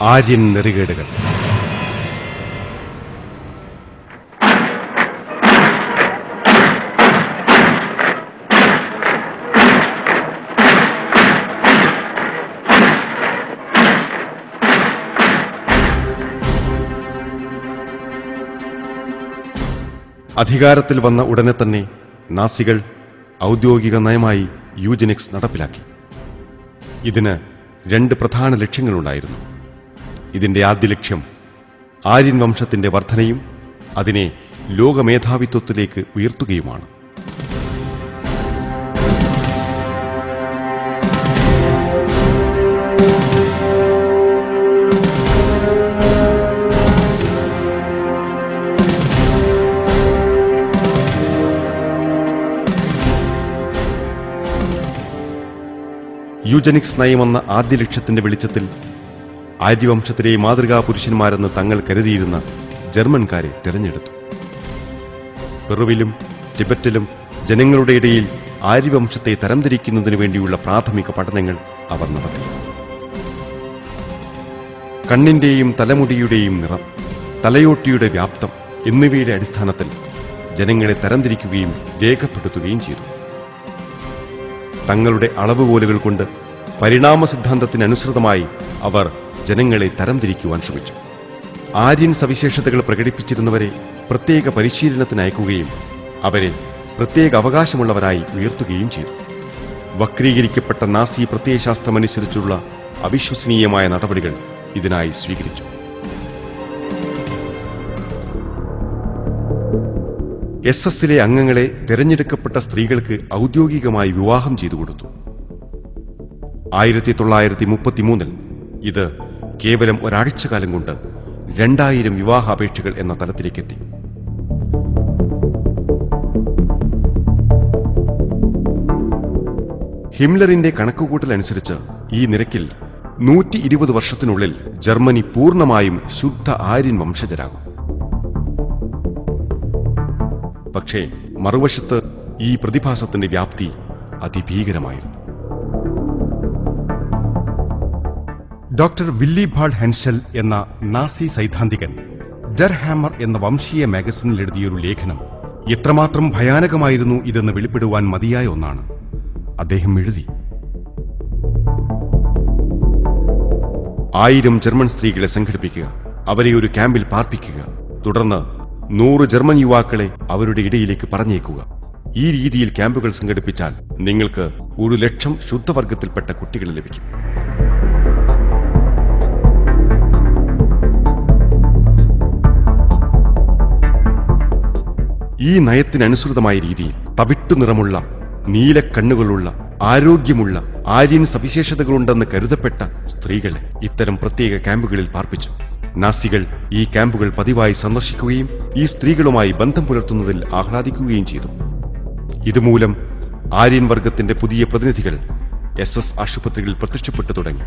ആര്യൻ നെറികേടുകൾ അധികാരത്തിൽ വന്ന ഉടനെ തന്നെ നാസികൾ ഔദ്യോഗിക നയമായി യൂജനിക്സ് നടപ്പിലാക്കി ഇതിന് രണ്ട് പ്രധാന ലക്ഷ്യങ്ങളുണ്ടായിരുന്നു ഇതിന്റെ ആദ്യ ലക്ഷ്യം ആര്യൻ വംശത്തിന്റെ വർധനയും അതിനെ ലോകമേധാവിത്വത്തിലേക്ക് ഉയർത്തുകയുമാണ് യൂജനിക്സ് നയമെന്ന ആദ്യ ലക്ഷ്യത്തിന്റെ വെളിച്ചത്തിൽ ആര്യവംശത്തിലെ മാതൃകാ പുരുഷന്മാരെന്ന് തങ്ങൾ കരുതിയിരുന്ന ജർമ്മൻകാരെ തിരഞ്ഞെടുത്തു പെറുവിലും ടിബറ്റിലും ജനങ്ങളുടെ ഇടയിൽ ആര്യവംശത്തെ തരംതിരിക്കുന്നതിനു വേണ്ടിയുള്ള പ്രാഥമിക പഠനങ്ങൾ അവർ നടത്തി കണ്ണിന്റെയും തലമുടിയുടെയും നിറം തലയോട്ടിയുടെ വ്യാപ്തം എന്നിവയുടെ അടിസ്ഥാനത്തിൽ ജനങ്ങളെ തരംതിരിക്കുകയും രേഖപ്പെടുത്തുകയും ചെയ്തു തങ്ങളുടെ അളവുകോലുകൾ കൊണ്ട് പരിണാമ സിദ്ധാന്തത്തിനനുസൃതമായി അവർ ജനങ്ങളെ തരംതിരിക്കുവാൻ ശ്രമിച്ചു ആര്യൻ സവിശേഷതകൾ പ്രകടിപ്പിച്ചിരുന്നവരെ പ്രത്യേക പരിശീലനത്തിന് അയക്കുകയും അവരെ പ്രത്യേക അവകാശമുള്ളവരായി ഉയർത്തുകയും ചെയ്തു വക്രീകരിക്കപ്പെട്ട നാസി പ്രത്യയശാസ്ത്രമനുസരിച്ചുള്ള അവിശ്വസനീയമായ നടപടികൾ ഇതിനായി സ്വീകരിച്ചു എസ് എസിലെ അംഗങ്ങളെ തിരഞ്ഞെടുക്കപ്പെട്ട സ്ത്രീകൾക്ക് ഔദ്യോഗികമായി വിവാഹം ചെയ്തു കൊടുത്തു ആയിരത്തി തൊള്ളായിരത്തി മുപ്പത്തിമൂന്നിൽ ഇത് കേവലം ഒരാഴ്ച കാലം കൊണ്ട് രണ്ടായിരം വിവാഹാപേക്ഷകൾ എന്ന തലത്തിലേക്കെത്തി ഹിംലറിന്റെ കണക്കുകൂട്ടൽ അനുസരിച്ച് ഈ നിരക്കിൽ നൂറ്റി ഇരുപത് വർഷത്തിനുള്ളിൽ ജർമ്മനി പൂർണ്ണമായും ശുദ്ധ ആര്യൻ വംശജരാകും പക്ഷേ മറുവശത്ത് ഈ പ്രതിഭാസത്തിന്റെ വ്യാപ്തി അതിഭീകരമായിരുന്നു ഡോക്ടർ വില്ലിഭാൾ ഹെൻഷൽ എന്ന നാസി സൈദ്ധാന്തികൻ ഡർ ഹാമർ എന്ന വംശീയ മാഗസിനിൽ എഴുതിയൊരു ലേഖനം എത്രമാത്രം ഭയാനകമായിരുന്നു ഇതെന്ന് വെളിപ്പെടുവാൻ മതിയായ ഒന്നാണ് അദ്ദേഹം എഴുതി ആയിരം ജർമ്മൻ സ്ത്രീകളെ സംഘടിപ്പിക്കുക അവരെ ഒരു ക്യാമ്പിൽ പാർപ്പിക്കുക തുടർന്ന് നൂറ് ജർമ്മൻ യുവാക്കളെ അവരുടെ ഇടയിലേക്ക് പറഞ്ഞേക്കുക ഈ രീതിയിൽ ക്യാമ്പുകൾ സംഘടിപ്പിച്ചാൽ നിങ്ങൾക്ക് ഒരു ലക്ഷം ശുദ്ധവർഗത്തിൽപ്പെട്ട കുട്ടികളെ ലഭിക്കും ഈ നയത്തിനനുസൃതമായ രീതിയിൽ തവിട്ടു നിറമുള്ള നീലക്കണ്ണുകളുള്ള ആരോഗ്യമുള്ള ആര്യൻ സവിശേഷതകളുണ്ടെന്ന് കരുതപ്പെട്ട സ്ത്രീകളെ ഇത്തരം പ്രത്യേക ക്യാമ്പുകളിൽ പാർപ്പിച്ചു നാസികൾ ഈ ക്യാമ്പുകൾ പതിവായി സന്ദർശിക്കുകയും ഈ സ്ത്രീകളുമായി ബന്ധം പുലർത്തുന്നതിൽ ആഹ്ലാദിക്കുകയും ചെയ്തു ഇതുമൂലം ആര്യൻ വർഗത്തിന്റെ പുതിയ പ്രതിനിധികൾ എസ് എസ് ആശുപത്രികളിൽ പ്രത്യക്ഷപ്പെട്ടു തുടങ്ങി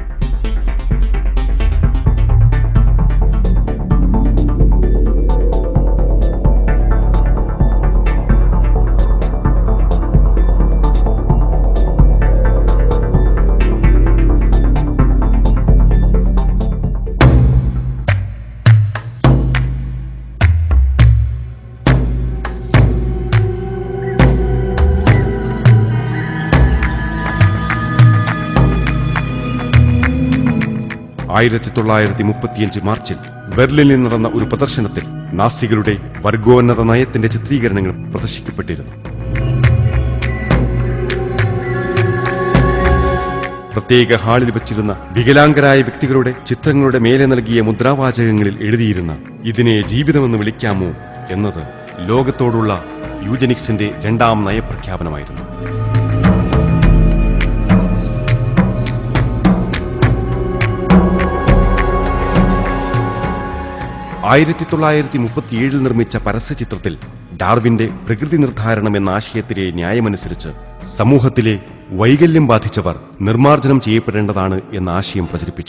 ആയിരത്തി തൊള്ളായിരത്തി മുപ്പത്തിയഞ്ച് മാർച്ചിൽ ബെർലിനിൽ നടന്ന ഒരു പ്രദർശനത്തിൽ നാസികളുടെ വർഗോന്നത നയത്തിന്റെ ചിത്രീകരണങ്ങൾ പ്രദർശിക്കപ്പെട്ടിരുന്നു പ്രത്യേക ഹാളിൽ വച്ചിരുന്ന വികലാംഗരായ വ്യക്തികളുടെ ചിത്രങ്ങളുടെ മേലെ നൽകിയ മുദ്രാവാചകങ്ങളിൽ എഴുതിയിരുന്ന ഇതിനെ ജീവിതമെന്ന് വിളിക്കാമോ എന്നത് ലോകത്തോടുള്ള യൂജനിക്സിന്റെ രണ്ടാം നയപ്രഖ്യാപനമായിരുന്നു ആയിരത്തി തൊള്ളായിരത്തി മുപ്പത്തിയേഴിൽ നിർമ്മിച്ച പരസ്യചിത്രത്തിൽ ഡാർവിന്റെ പ്രകൃതി നിർദ്ധാരണം എന്ന ആശയത്തിലെ ന്യായമനുസരിച്ച് സമൂഹത്തിലെ വൈകല്യം ബാധിച്ചവർ നിർമ്മാർജ്ജനം ചെയ്യപ്പെടേണ്ടതാണ് എന്ന ആശയം പ്രചരിപ്പിച്ചു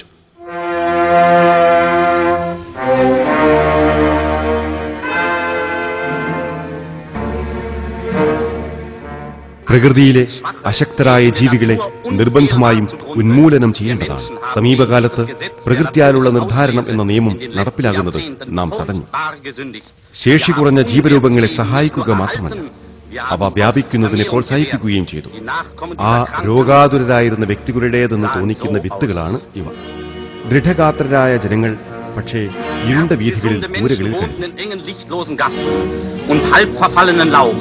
പ്രകൃതിയിലെ അശക്തരായ ജീവികളെ നിർബന്ധമായും ഉന്മൂലനം ചെയ്യേണ്ടതാണ് സമീപകാലത്ത് പ്രകൃത്യാലുള്ള നിർദ്ധാരണം എന്ന നിയമം നടപ്പിലാകുന്നത് നാം തടഞ്ഞു ശേഷി കുറഞ്ഞ ജീവരൂപങ്ങളെ സഹായിക്കുക മാത്രമല്ല അവ വ്യാപിക്കുന്നതിനെ പ്രോത്സാഹിപ്പിക്കുകയും ചെയ്തു ആ രോഗാതുരരായിരുന്ന വ്യക്തികളുടേതെന്ന് തോന്നിക്കുന്ന വിത്തുകളാണ് ഇവ ദൃഢഗാത്രരായ ജനങ്ങൾ പക്ഷേ ഇരുണ്ട വീഥികളിൽ കൂരകളിൽ കഴിയും in engen, lichtlosen Gassen und halb verfallenen Lauben.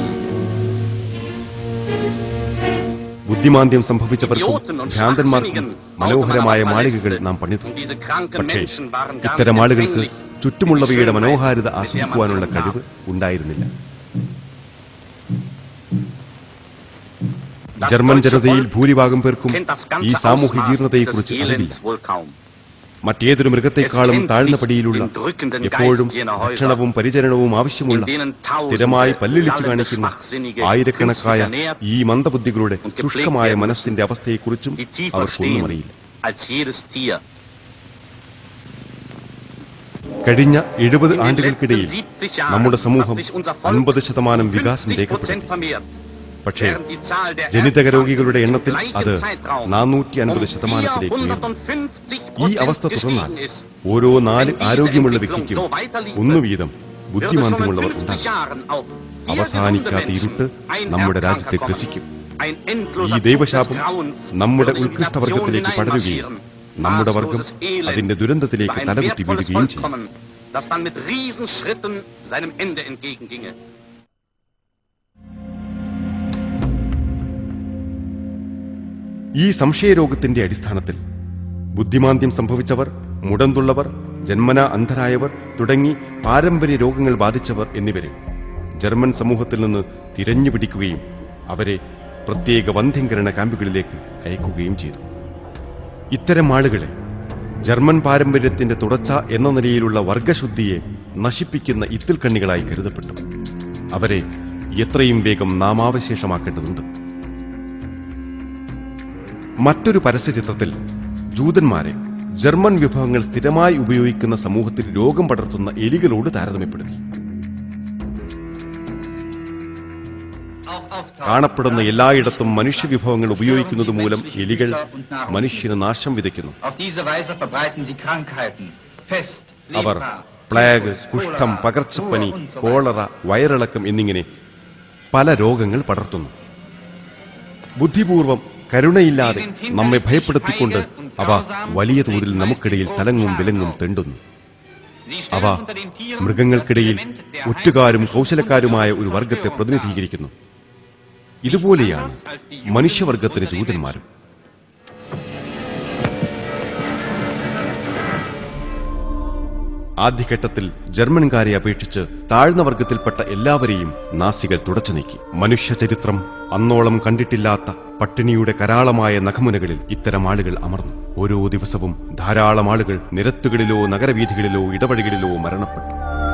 ബുദ്ധിമാന്ദ്യം സംഭവിച്ചവർക്കും Idioten und ഭ്രാന്തന്മാർക്കും Schwachsinnigen മനോഹരമായ baute man aber മാളികകൾ Paläste. നാം പണിതു Und diese kranken പക്ഷേ Menschen waren gar ഇത്തരം nicht ആളുകൾക്ക് empfänglich ചുറ്റുമുള്ളവയുടെ für die മനോഹാരിത Schönheit, mit der man ആസ്വദിക്കുവാനുള്ള sie കഴിവ് umgab. ഉണ്ടായിരുന്നില്ല Das ജർമ്മൻ deutsche ജനതയിൽ Volk ഭൂരിഭാഗം പേർക്കും kennt das ഈ ganze സാമൂഹ്യ Ausmaß ജീർണതയെക്കുറിച്ച് dieses അറിവില്ല Elends wohl kaum. മറ്റേതൊരു മൃഗത്തെക്കാളും Es kennt താഴ്ന്ന nicht പടിയിലുള്ള den drückenden എപ്പോഴും Geist jener Häuser, ഭക്ഷണവും പരിചരണവും ആവശ്യമുള്ള in denen Tausende സ്ഥിരമായി പല്ലിളിച്ചു lallende, കാണിക്കുന്ന schwachsinnige, ആയിരക്കണക്കായ künstlich ernährt ഈ മന്ദബുദ്ധികളുടെ und gepflegt ശുഷ്കമായ werden മനസ്സിന്റെ അവസ്ഥയെക്കുറിച്ചും die tiefer അവർക്കൊന്നും stehen അറിയില്ല als jedes Tier. കഴിഞ്ഞ എഴുപത് In den ആണ്ടുകൾക്കിടയിൽ letzten 70 Jahren നമ്മുടെ സമൂഹം hat sich unser Volk അൻപത് ശതമാനം 50% വികാസം രേഖപ്പെടുത്തി vermehrt, പക്ഷേ während die Zahl der ജനിതക Erbkranken രോഗികളുടെ im എണ്ണത്തിൽ gleichen അത് Zeitraum നാനൂറ്റി um അൻപത് ശതമാനത്തിലേക്ക് ഉയർന്നു 450% ഈ അവസ്ഥ തുടർന്നാൽ gestiegen ist. ഓരോ നാല് Wenn diese ആരോഗ്യമുള്ള Entwicklung വ്യക്തിക്കും so weiterliefe, ഒന്നു വീതം würde schon in ബുദ്ധിമാന്ദ്യമുള്ളവർ 50 ഉണ്ടാകും Jahren auf vier അവസാനിക്കാത്ത gesunde ഇരുട്ട് Menschen ein നമ്മുടെ Erbkranker രാജ്യത്തെ kommen. ഗ്രസിക്കും Ein ഈ endloser ദൈവശാപം Zug des Grauens നമ്മുടെ würde in die ഉത്കൃഷ്ടവർഗത്തിലേക്ക് Nation പടരുകയും hineinmarschieren. നമ്മുടെ വർഗം Maßloses Elend അതിന്റെ ദുരന്തത്തിലേക്ക് über ein തലകുത്തി wertvolles വീഴുകയും Volk ചെയ്യും kommen, das dann mit Riesenschritten seinem Ende entgegenginge. ഈ സംശയരോഗത്തിന്റെ അടിസ്ഥാനത്തിൽ ബുദ്ധിമാന്ദ്യം സംഭവിച്ചവർ മുടന്തുള്ളവർ ജന്മന അന്ധരായവർ തുടങ്ങി പാരമ്പര്യ രോഗങ്ങൾ ബാധിച്ചവർ എന്നിവരെ ജർമ്മൻ സമൂഹത്തിൽ നിന്ന് തിരഞ്ഞു പിടിക്കുകയും അവരെ പ്രത്യേക വന്ധ്യംകരണ ക്യാമ്പുകളിലേക്ക് അയക്കുകയും ചെയ്തു ഇത്തരം ആളുകളെ ജർമ്മൻ പാരമ്പര്യത്തിന്റെ തുടർച്ച എന്ന നിലയിലുള്ള വർഗശുദ്ധിയെ നശിപ്പിക്കുന്ന ഇത്തിൽക്കണ്ണികളായി കരുതപ്പെട്ടു അവരെ എത്രയും വേഗം നാമാവശേഷമാക്കേണ്ടതുണ്ട് മറ്റൊരു പരസ്യചിത്രത്തിൽ ജൂതന്മാരെ ജർമ്മൻ വിഭവങ്ങൾ സ്ഥിരമായി ഉപയോഗിക്കുന്ന സമൂഹത്തിൽ രോഗം പടർത്തുന്ന എലികളോട് താരതമ്യപ്പെടുത്തി കാണപ്പെടുന്ന എല്ലായിടത്തും മനുഷ്യവിഭവങ്ങൾ ഉപയോഗിക്കുന്നത് മൂലം എലികൾ മനുഷ്യന് നാശം വിതയ്ക്കുന്നു Auf diese Weise verbreiten sie Krankheiten. Pest, അവർ Lepra, പ്ലേഗ് Typhus, കുഷ്ഠം Cholera, പകർച്ചപ്പനി Ruhr und so weiter. Cholera വയറിളക്കം എന്നിങ്ങനെ പല രോഗങ്ങൾ പടർത്തുന്നു ബുദ്ധിപൂർവം കരുണയില്ലാതെ നമ്മെ ഭയപ്പെടുത്തിക്കൊണ്ട് അവ വലിയ തോതിൽ നമുക്കിടയിൽ തലങ്ങും വിലങ്ങും തെണ്ടുന്നു Sie അവ stellen unter den Tieren മൃഗങ്ങൾക്കിടയിൽ das Element der ഒറ്റുകാരും Einheit കൗശലക്കാരുമായ und ഒരു വർഗത്തെ Zerstörung പ്രതിനിധീകരിക്കുന്നു ഇതുപോലെയാണ് മനുഷ്യവർഗത്തിന് ജൂതന്മാരും ആദ്യഘട്ടത്തിൽ ജർമ്മൻകാരെ അപേക്ഷിച്ച് താഴ്ന്ന വർഗത്തിൽപ്പെട്ട എല്ലാവരെയും നാസികൾ തുടച്ചു നീക്കി മനുഷ്യചരിത്രം അന്നോളം കണ്ടിട്ടില്ലാത്ത പട്ടിണിയുടെ കരാളമായ നഖമുനകളിൽ ഇത്തരം ആളുകൾ അമർന്നു ഓരോ ദിവസവും ധാരാളം ആളുകൾ നിരത്തുകളിലോ നഗരവീഥികളിലോ ഇടവഴികളിലോ മരണപ്പെട്ടു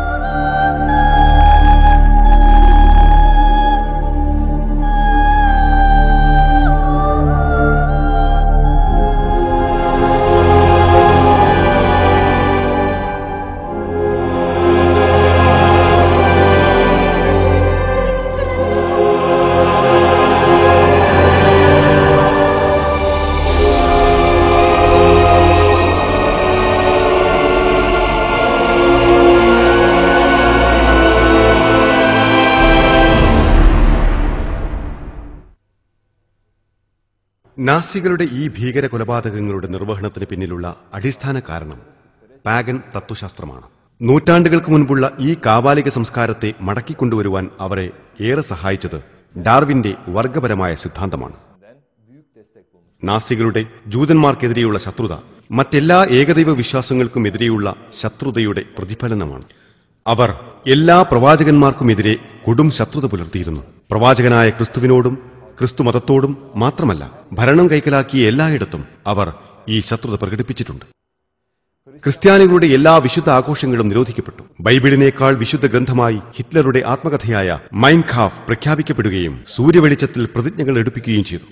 നാസികളുടെ ഈ ഭീകര കൊലപാതകങ്ങളുടെ നിർവഹണത്തിന് പിന്നിലുള്ള അടിസ്ഥാന കാരണം പാഗൻ തത്വശാസ്ത്രമാണ് നൂറ്റാണ്ടുകൾക്ക് മുൻപുള്ള ഈ കാബാലിക സംസ്കാരത്തെ മടക്കിക്കൊണ്ടുവരുവാൻ അവരെ ഏറെ സഹായിച്ചത് ഡാർവിന്റെ വർഗപരമായ സിദ്ധാന്തമാണ് നാസികളുടെ ജൂതന്മാർക്കെതിരെയുള്ള ശത്രുത മറ്റെല്ലാ ഏകദൈവ വിശ്വാസങ്ങൾക്കുമെതിരെയുള്ള ശത്രുതയുടെ പ്രതിഫലനമാണ് അവർ എല്ലാ പ്രവാചകന്മാർക്കുമെതിരെ കൊടും ശത്രുത പുലർത്തിയിരുന്നു പ്രവാചകനായ ക്രിസ്തുവിനോടും ക്രിസ്തു മതത്തോടും മാത്രമല്ല ഭരണം കൈക്കലാക്കിയ എല്ലായിടത്തും അവർ ഈ ശത്രുത പ്രകടിപ്പിച്ചിട്ടുണ്ട് ക്രിസ്ത്യാനികളുടെ എല്ലാ വിശുദ്ധ ആഘോഷങ്ങളും നിരോധിക്കപ്പെട്ടു ബൈബിളിനേക്കാൾ വിശുദ്ധ ഗ്രന്ഥമായി ഹിറ്റ്ലറുടെ ആത്മകഥയായ മൈൻ ഖാഫ് പ്രഖ്യാപിക്കപ്പെടുകയും സൂര്യവെളിച്ചത്തിൽ പ്രതിജ്ഞകൾ എടുപ്പിക്കുകയും ചെയ്തു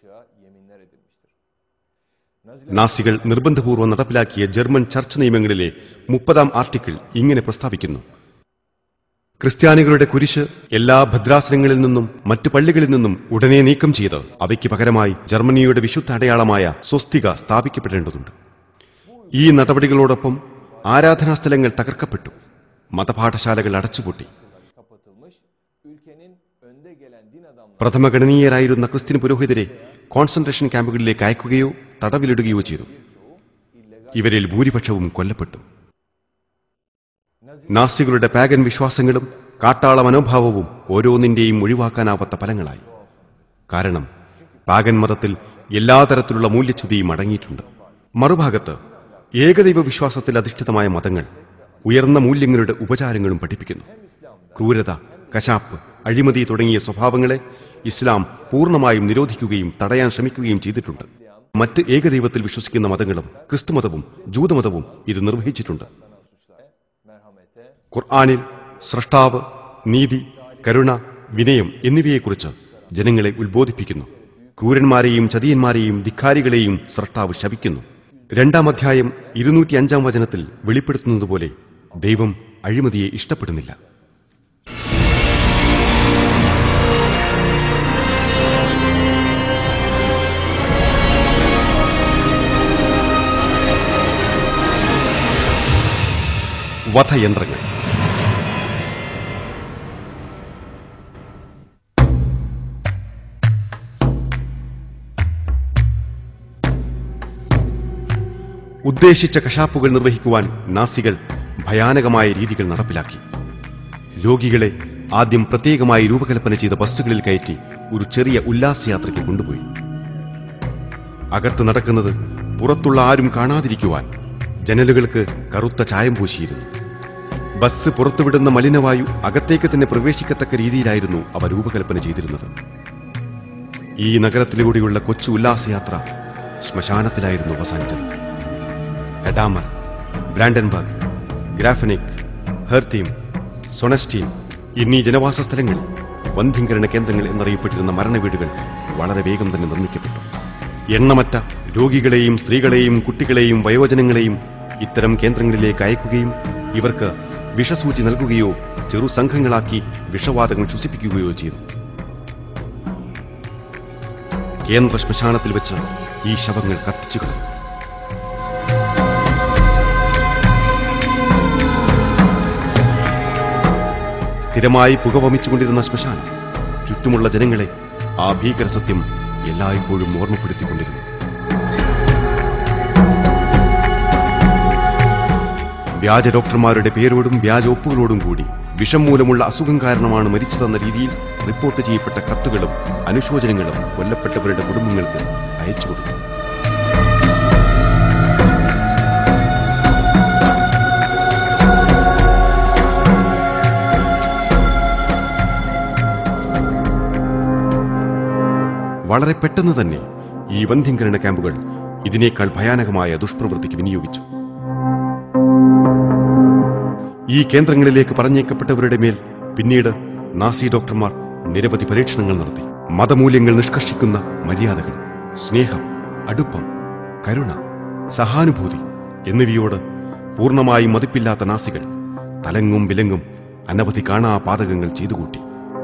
നാസികൾ നിർബന്ധപൂർവ്വം നടപ്പിലാക്കിയ ജർമ്മൻ ചർച്ച് നിയമങ്ങളിലെ മുപ്പതാം ആർട്ടിക്കിൾ ഇങ്ങനെ പ്രസ്താവിക്കുന്നു ക്രിസ്ത്യാനികളുടെ കുരിശ് എല്ലാ ഭദ്രാസനങ്ങളിൽ നിന്നും മറ്റു പള്ളികളിൽ നിന്നും ഉടനെ നീക്കം ചെയ്ത് അവയ്ക്ക് പകരമായി ജർമ്മനിയുടെ വിശുദ്ധ അടയാളമായ സ്വസ്തിക സ്ഥാപിക്കപ്പെടേണ്ടതുണ്ട് ഈ നടപടികളോടൊപ്പം ആരാധനാ സ്ഥലങ്ങൾ തകർക്കപ്പെട്ടു മതപാഠശാലകൾ അടച്ചുപൂട്ടി kapatılmış, ülkenin önde gelen din adamları പ്രഥമഗണനീയരായിരുന്ന ക്രിസ്ത്യൻ പുരോഹിതരെ കോൺസെൻട്രേഷൻ ക്യാമ്പുകളിലേക്ക് അയക്കുകയോ തടവിലിടുകയോ ചെയ്തു ഇവരിൽ ഭൂരിപക്ഷവും കൊല്ലപ്പെട്ടു നാസികളുടെ പാഗൻ വിശ്വാസങ്ങളും കാട്ടാള മനോഭാവവും ഓരോന്നിന്റെയും ഒഴിവാക്കാനാവാത്ത ഫലങ്ങളായി കാരണം പാഗൻ മതത്തിൽ എല്ലാ തരത്തിലുള്ള മൂല്യച്യുതിയും അടങ്ങിയിട്ടുണ്ട് മറുഭാഗത്ത് ഏകദൈവ വിശ്വാസത്തിൽ അധിഷ്ഠിതമായ മതങ്ങൾ ഉയർന്ന മൂല്യങ്ങളുടെ ഉപചാരങ്ങളും പഠിപ്പിക്കുന്നു ക്രൂരത കശാപ്പ് അഴിമതി തുടങ്ങിയ സ്വഭാവങ്ങളെ ഇസ്ലാം പൂർണ്ണമായും നിരോധിക്കുകയും തടയാൻ ശ്രമിക്കുകയും ചെയ്തിട്ടുണ്ട് മറ്റ് ഏകദൈവത്തിൽ വിശ്വസിക്കുന്ന മതങ്ങളും ക്രിസ്തുമതവും ജൂതമതവും ഇത് നിർവഹിച്ചിട്ടുണ്ട് merhamete, ഖുർആാനിൽ സൃഷ്ടാവ് നീതി കരുണ വിനയം എന്നിവയെക്കുറിച്ച് ജനങ്ങളെ ഉത്ബോധിപ്പിക്കുന്നു ക്രൂരന്മാരെയും ചതിയന്മാരെയും ധിക്കാരികളെയും സൃഷ്ടാവ് ശപിക്കുന്നു രണ്ടാം അധ്യായം ഇരുന്നൂറ്റി അഞ്ചാം വചനത്തിൽ വെളിപ്പെടുത്തുന്നതുപോലെ ദൈവം അഴിമതിയെ ഇഷ്ടപ്പെടുന്നില്ല വധയന്ത്രങ്ങൾ ഉദ്ദേശിച്ച കശാപ്പുകൾ നിർവഹിക്കുവാൻ നാസികൾ ഭയാനകമായ രീതികൾ നടപ്പിലാക്കി രോഗികളെ ആദ്യം പ്രത്യേകമായി രൂപകൽപ്പന ചെയ്ത ബസ്സുകളിൽ കയറ്റി ഒരു ചെറിയ ഉല്ലാസയാത്രയ്ക്ക് കൊണ്ടുപോയി അകത്ത് നടക്കുന്നത് പുറത്തുള്ള ആരും കാണാതിരിക്കുവാൻ ജനലുകൾക്ക് കറുത്ത ചായം പൂശിയിരുന്നു ബസ് പുറത്തുവിടുന്ന മലിനവായു അകത്തേക്ക് തന്നെ പ്രവേശിക്കത്തക്ക രീതിയിലായിരുന്നു അവ രൂപകൽപ്പന ചെയ്തിരുന്നത് ഈ നഗരത്തിലൂടെയുള്ള കൊച്ചു ഉല്ലാസയാത്ര ശ്മശാനത്തിലായിരുന്നു അവസാനിച്ചത് ഹെഡാമർ ബ്രാൻഡൻബർഗ് ഗ്രാഫനിക് ഹെർത്തീം സൊണസ്റ്റീൻ എന്നീ ജനവാസ സ്ഥലങ്ങളിൽ വന്ധ്യംകരണ കേന്ദ്രങ്ങൾ എന്നറിയപ്പെട്ടിരുന്ന മരണവീടുകൾ വളരെ വേഗം തന്നെ നിർമ്മിക്കപ്പെട്ടു എണ്ണമറ്റ രോഗികളെയും സ്ത്രീകളെയും കുട്ടികളെയും വയോജനങ്ങളെയും ഇത്തരം കേന്ദ്രങ്ങളിലേക്ക് അയക്കുകയും ഇവർക്ക് വിഷസൂചി നൽകുകയോ ചെറു സംഘങ്ങളാക്കി വിഷവാതകം ശ്വസിപ്പിക്കുകയോ ചെയ്തു കേന്ദ്ര ശ്മശാനത്തിൽ വെച്ച് ഈ ശവങ്ങൾ കത്തിച്ചു കളഞ്ഞു സ്ഥിരമായി പുകവമിച്ചുകൊണ്ടിരുന്ന ശ്മശാനം ചുറ്റുമുള്ള ജനങ്ങളെ ആ ഭീകരസത്യം എല്ലായ്പ്പോഴും ഓർമ്മപ്പെടുത്തിക്കൊണ്ടിരുന്നു വ്യാജ ഡോക്ടർമാരുടെ പേരോടും വ്യാജ ഒപ്പുകളോടും കൂടി വിഷം മൂലമുള്ള അസുഖം കാരണമാണ് മരിച്ചതെന്ന രീതിയിൽ റിപ്പോർട്ട് ചെയ്യപ്പെട്ട കത്തുകളും അനുശോചനങ്ങളും കൊല്ലപ്പെട്ടവരുടെ കുടുംബങ്ങൾക്ക് അയച്ചു കൊടുത്തു വളരെ പെട്ടെന്ന് തന്നെ ഈ വന്ധ്യംകരണ ക്യാമ്പുകൾ ഇതിനേക്കാൾ ഭയാനകമായ ദുഷ്പ്രവൃത്തിക്ക് വിനിയോഗിച്ചു ഈ കേന്ദ്രങ്ങളിലേക്ക് പറഞ്ഞേക്കപ്പെട്ടവരുടെ മേൽ പിന്നീട് നാസി ഡോക്ടർമാർ നിരവധി പരീക്ഷണങ്ങൾ നടത്തി മതമൂല്യങ്ങൾ നിഷ്കർഷിക്കുന്ന മര്യാദകൾ സ്നേഹം അടുപ്പം കരുണ സഹാനുഭൂതി എന്നിവയോട് പൂർണ്ണമായും മതിപ്പില്ലാത്ത നാസികൾ തലങ്ങും വിലങ്ങും അനവധി കാണാ പാതകങ്ങൾ ചെയ്തുകൂട്ടി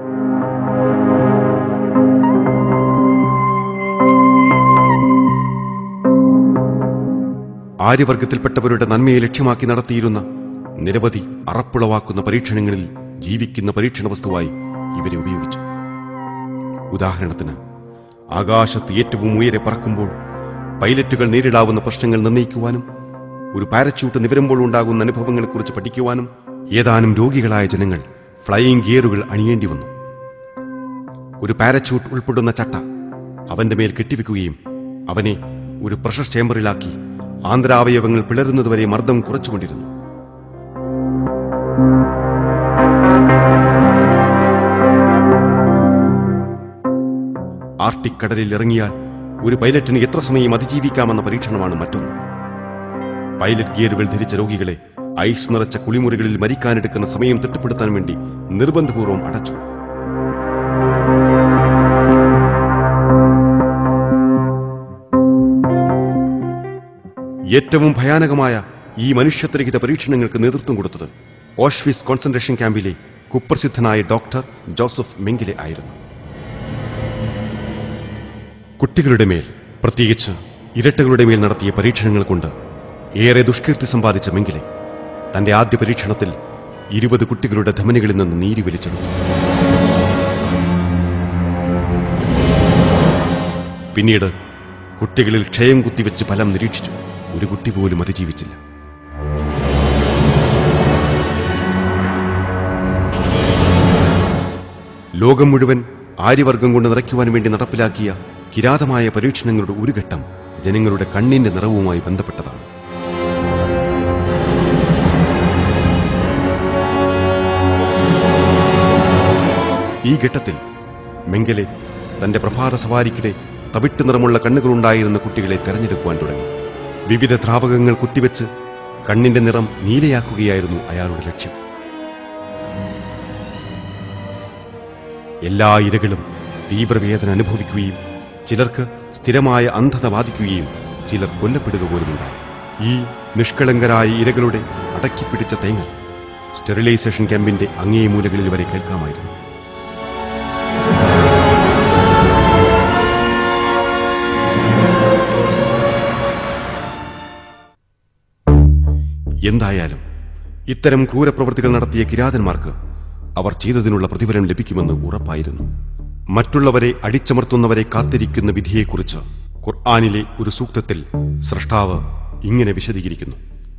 ആര്യവർഗത്തിൽപ്പെട്ടവരുടെ നന്മയെ ലക്ഷ്യമാക്കി നടത്തിയിരുന്ന നിരവധി അറപ്പുളവാക്കുന്ന പരീക്ഷണങ്ങളിൽ ജീവിക്കുന്ന പരീക്ഷണ വസ്തുവായി ഇവരെ ഉപയോഗിച്ചു ഉദാഹരണത്തിന് ആകാശത്ത് ഏറ്റവും ഉയരെ പറക്കുമ്പോൾ പൈലറ്റുകൾ നേരിടാവുന്ന പ്രശ്നങ്ങൾ നിർണ്ണയിക്കുവാനും ഒരു പാരച്യൂട്ട് നിവരുമ്പോൾ ഉണ്ടാകുന്ന അനുഭവങ്ങളെക്കുറിച്ച് പഠിക്കുവാനും ഏതാനും രോഗികളായ ജനങ്ങൾ ഫ്ലൈയിങ് ഗിയറുകൾ അണിയേണ്ടി വന്നു ഒരു പാരച്യൂട്ട് ഉൾപ്പെടുന്ന ചട്ട അവന്റെ മേൽ കെട്ടിവെക്കുകയും അവനെ ഒരു പ്രഷർ ചേംബറിലാക്കി ആന്തരാവയവങ്ങൾ പിളരുന്നതുവരെ മർദ്ദം കുറച്ചുകൊണ്ടിരുന്നു ആർട്ടിക് കടലിൽ ഇറങ്ങിയാൽ ഒരു പൈലറ്റിന് എത്ര സമയം അതിജീവിക്കാമെന്ന പരീക്ഷണമാണ് മറ്റൊന്ന് പൈലറ്റ് ഗിയറുകൾ ധരിച്ച രോഗികളെ ഐസ് നിറച്ച കുളിമുറികളിൽ മരിക്കാനെടുക്കുന്ന സമയം തിട്ടപ്പെടുത്താൻ വേണ്ടി നിർബന്ധപൂർവ്വം അടച്ചു ഏറ്റവും ഭയാനകമായ ഈ മനുഷ്യത്വരഹിത പരീക്ഷണങ്ങൾക്ക് നേതൃത്വം കൊടുത്തത് ഓഷ്വിസ് കോൺസെൻട്രേഷൻ ക്യാമ്പിലെ കുപ്രസിദ്ധനായ ഡോക്ടർ ജോസഫ് മെങ്കിലെ ആയിരുന്നു കുട്ടികളുടെ മേൽ പ്രത്യേകിച്ച് ഇരട്ടകളുടെ മേൽ നടത്തിയ പരീക്ഷണങ്ങൾ കൊണ്ട് ഏറെ ദുഷ്കീർത്തി സമ്പാദിച്ച മെങ്കിലെ തന്റെ ആദ്യ പരീക്ഷണത്തിൽ ഇരുപത് കുട്ടികളുടെ ധമനികളിൽ നിന്ന് നീരി വലിച്ചെടുത്തു പിന്നീട് കുട്ടികളിൽ ക്ഷയം കുത്തിവെച്ച് ഫലം നിരീക്ഷിച്ചു ഒരു കുട്ടി പോലും അതിജീവിച്ചില്ല ലോകം മുഴുവൻ ആര്യവർഗം കൊണ്ട് നിറയ്ക്കുവാൻ വേണ്ടി നടപ്പിലാക്കിയ കിരാതമായ പരീക്ഷണങ്ങളുടെ ഒരു ഘട്ടം ജനങ്ങളുടെ കണ്ണിന്റെ നിറവുമായി ബന്ധപ്പെട്ടതാണ് ഈ ഘട്ടത്തിൽ മെങ്കലെ തന്റെ പ്രഭാത സവാരിക്കിടെ തവിട്ട് നിറമുള്ള കണ്ണുകളുണ്ടായിരുന്ന കുട്ടികളെ തെരഞ്ഞെടുക്കുവാൻ തുടങ്ങി വിവിധ ദ്രാവകങ്ങൾ കുത്തിവെച്ച് കണ്ണിന്റെ നിറം നീലയാക്കുകയായിരുന്നു അയാളുടെ ലക്ഷ്യം എല്ലാ ഇരകളും തീവ്രവേദന അനുഭവിക്കുകയും ചിലർക്ക് സ്ഥിരമായ അന്ധത ബാധിക്കുകയും ചിലർ കൊല്ലപ്പെടുക പോലുമുണ്ടായി ഈ നിഷ്കളങ്കരായ ഇരകളുടെ അടക്കിപ്പിടിച്ച തേങ്ങ സ്റ്റെറിലൈസേഷൻ ക്യാമ്പിന്റെ അങ്ങേ മൂലകളിൽ വരെ കേൾക്കാമായിരുന്നു എന്തായാലും ഇത്തരം ക്രൂരപ്രവൃത്തികൾ നടത്തിയ കിരാതന്മാർക്ക് അവർ ചെയ്തതിനുള്ള പ്രതിഫലം ലഭിക്കുമെന്ന് ഉറപ്പായിരുന്നു മറ്റുള്ളവരെ അടിച്ചമർത്തുന്നവരെ കാത്തിരിക്കുന്ന വിധിയെക്കുറിച്ച് ഖുർആാനിലെ ഒരു സൂക്തത്തിൽ സൃഷ്ടാവ് ഇങ്ങനെ വിശദീകരിക്കുന്നു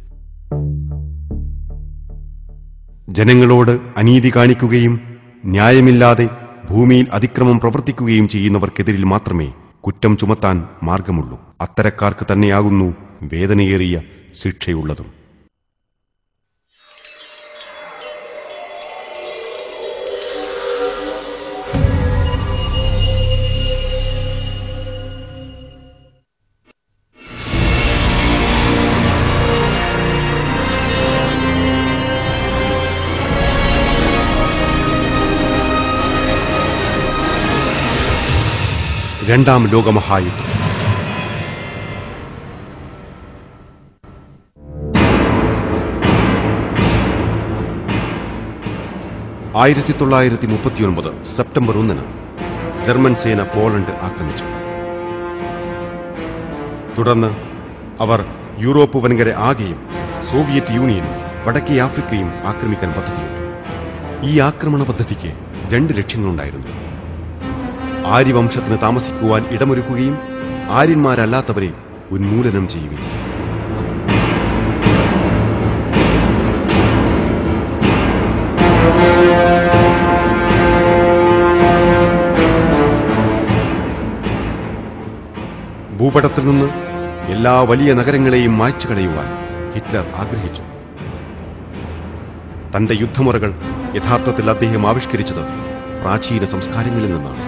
ജനങ്ങളോട് അനീതി കാണിക്കുകയും ന്യായമില്ലാതെ ഭൂമിയിൽ അതിക്രമം പ്രവർത്തിക്കുകയും ചെയ്യുന്നവർക്കെതിരിൽ മാത്രമേ കുറ്റം ചുമത്താൻ മാർഗമുള്ളൂ അത്തരക്കാർക്ക് തന്നെയാകുന്നു വേദനയേറിയ ശിക്ഷയുള്ളതും രണ്ടാം ലോകമഹായുദ്ധം ആയിരത്തി തൊള്ളായിരത്തി മുപ്പത്തിയൊൻപത് സെപ്റ്റംബർ ഒന്നിന് ജർമ്മൻ സേന പോളണ്ട് ആക്രമിച്ചു തുടർന്ന് അവർ യൂറോപ്പ് വൻകര ആകെയും സോവിയറ്റ് യൂണിയനും വടക്കേ ആഫ്രിക്കയും ആക്രമിക്കാൻ പദ്ധതിയുണ്ട് ഈ ആക്രമണ പദ്ധതിക്ക് രണ്ട് ലക്ഷ്യങ്ങളുണ്ടായിരുന്നു ആര്യവംശത്തിന് താമസിക്കുവാൻ ഇടമൊരുക്കുകയും ആര്യന്മാരല്ലാത്തവരെ ഉന്മൂലനം ചെയ്യുകയും ഭൂപടത്തിൽ നിന്ന് എല്ലാ വലിയ നഗരങ്ങളെയും മായ്ച്ചു കളയുവാൻ ഹിറ്റ്ലർ ആഗ്രഹിച്ചു തന്റെ യുദ്ധമുറകൾ യഥാർത്ഥത്തിൽ അദ്ദേഹം ആവിഷ്കരിച്ചത് പ്രാചീന സംസ്കാരങ്ങളിൽ നിന്നാണ്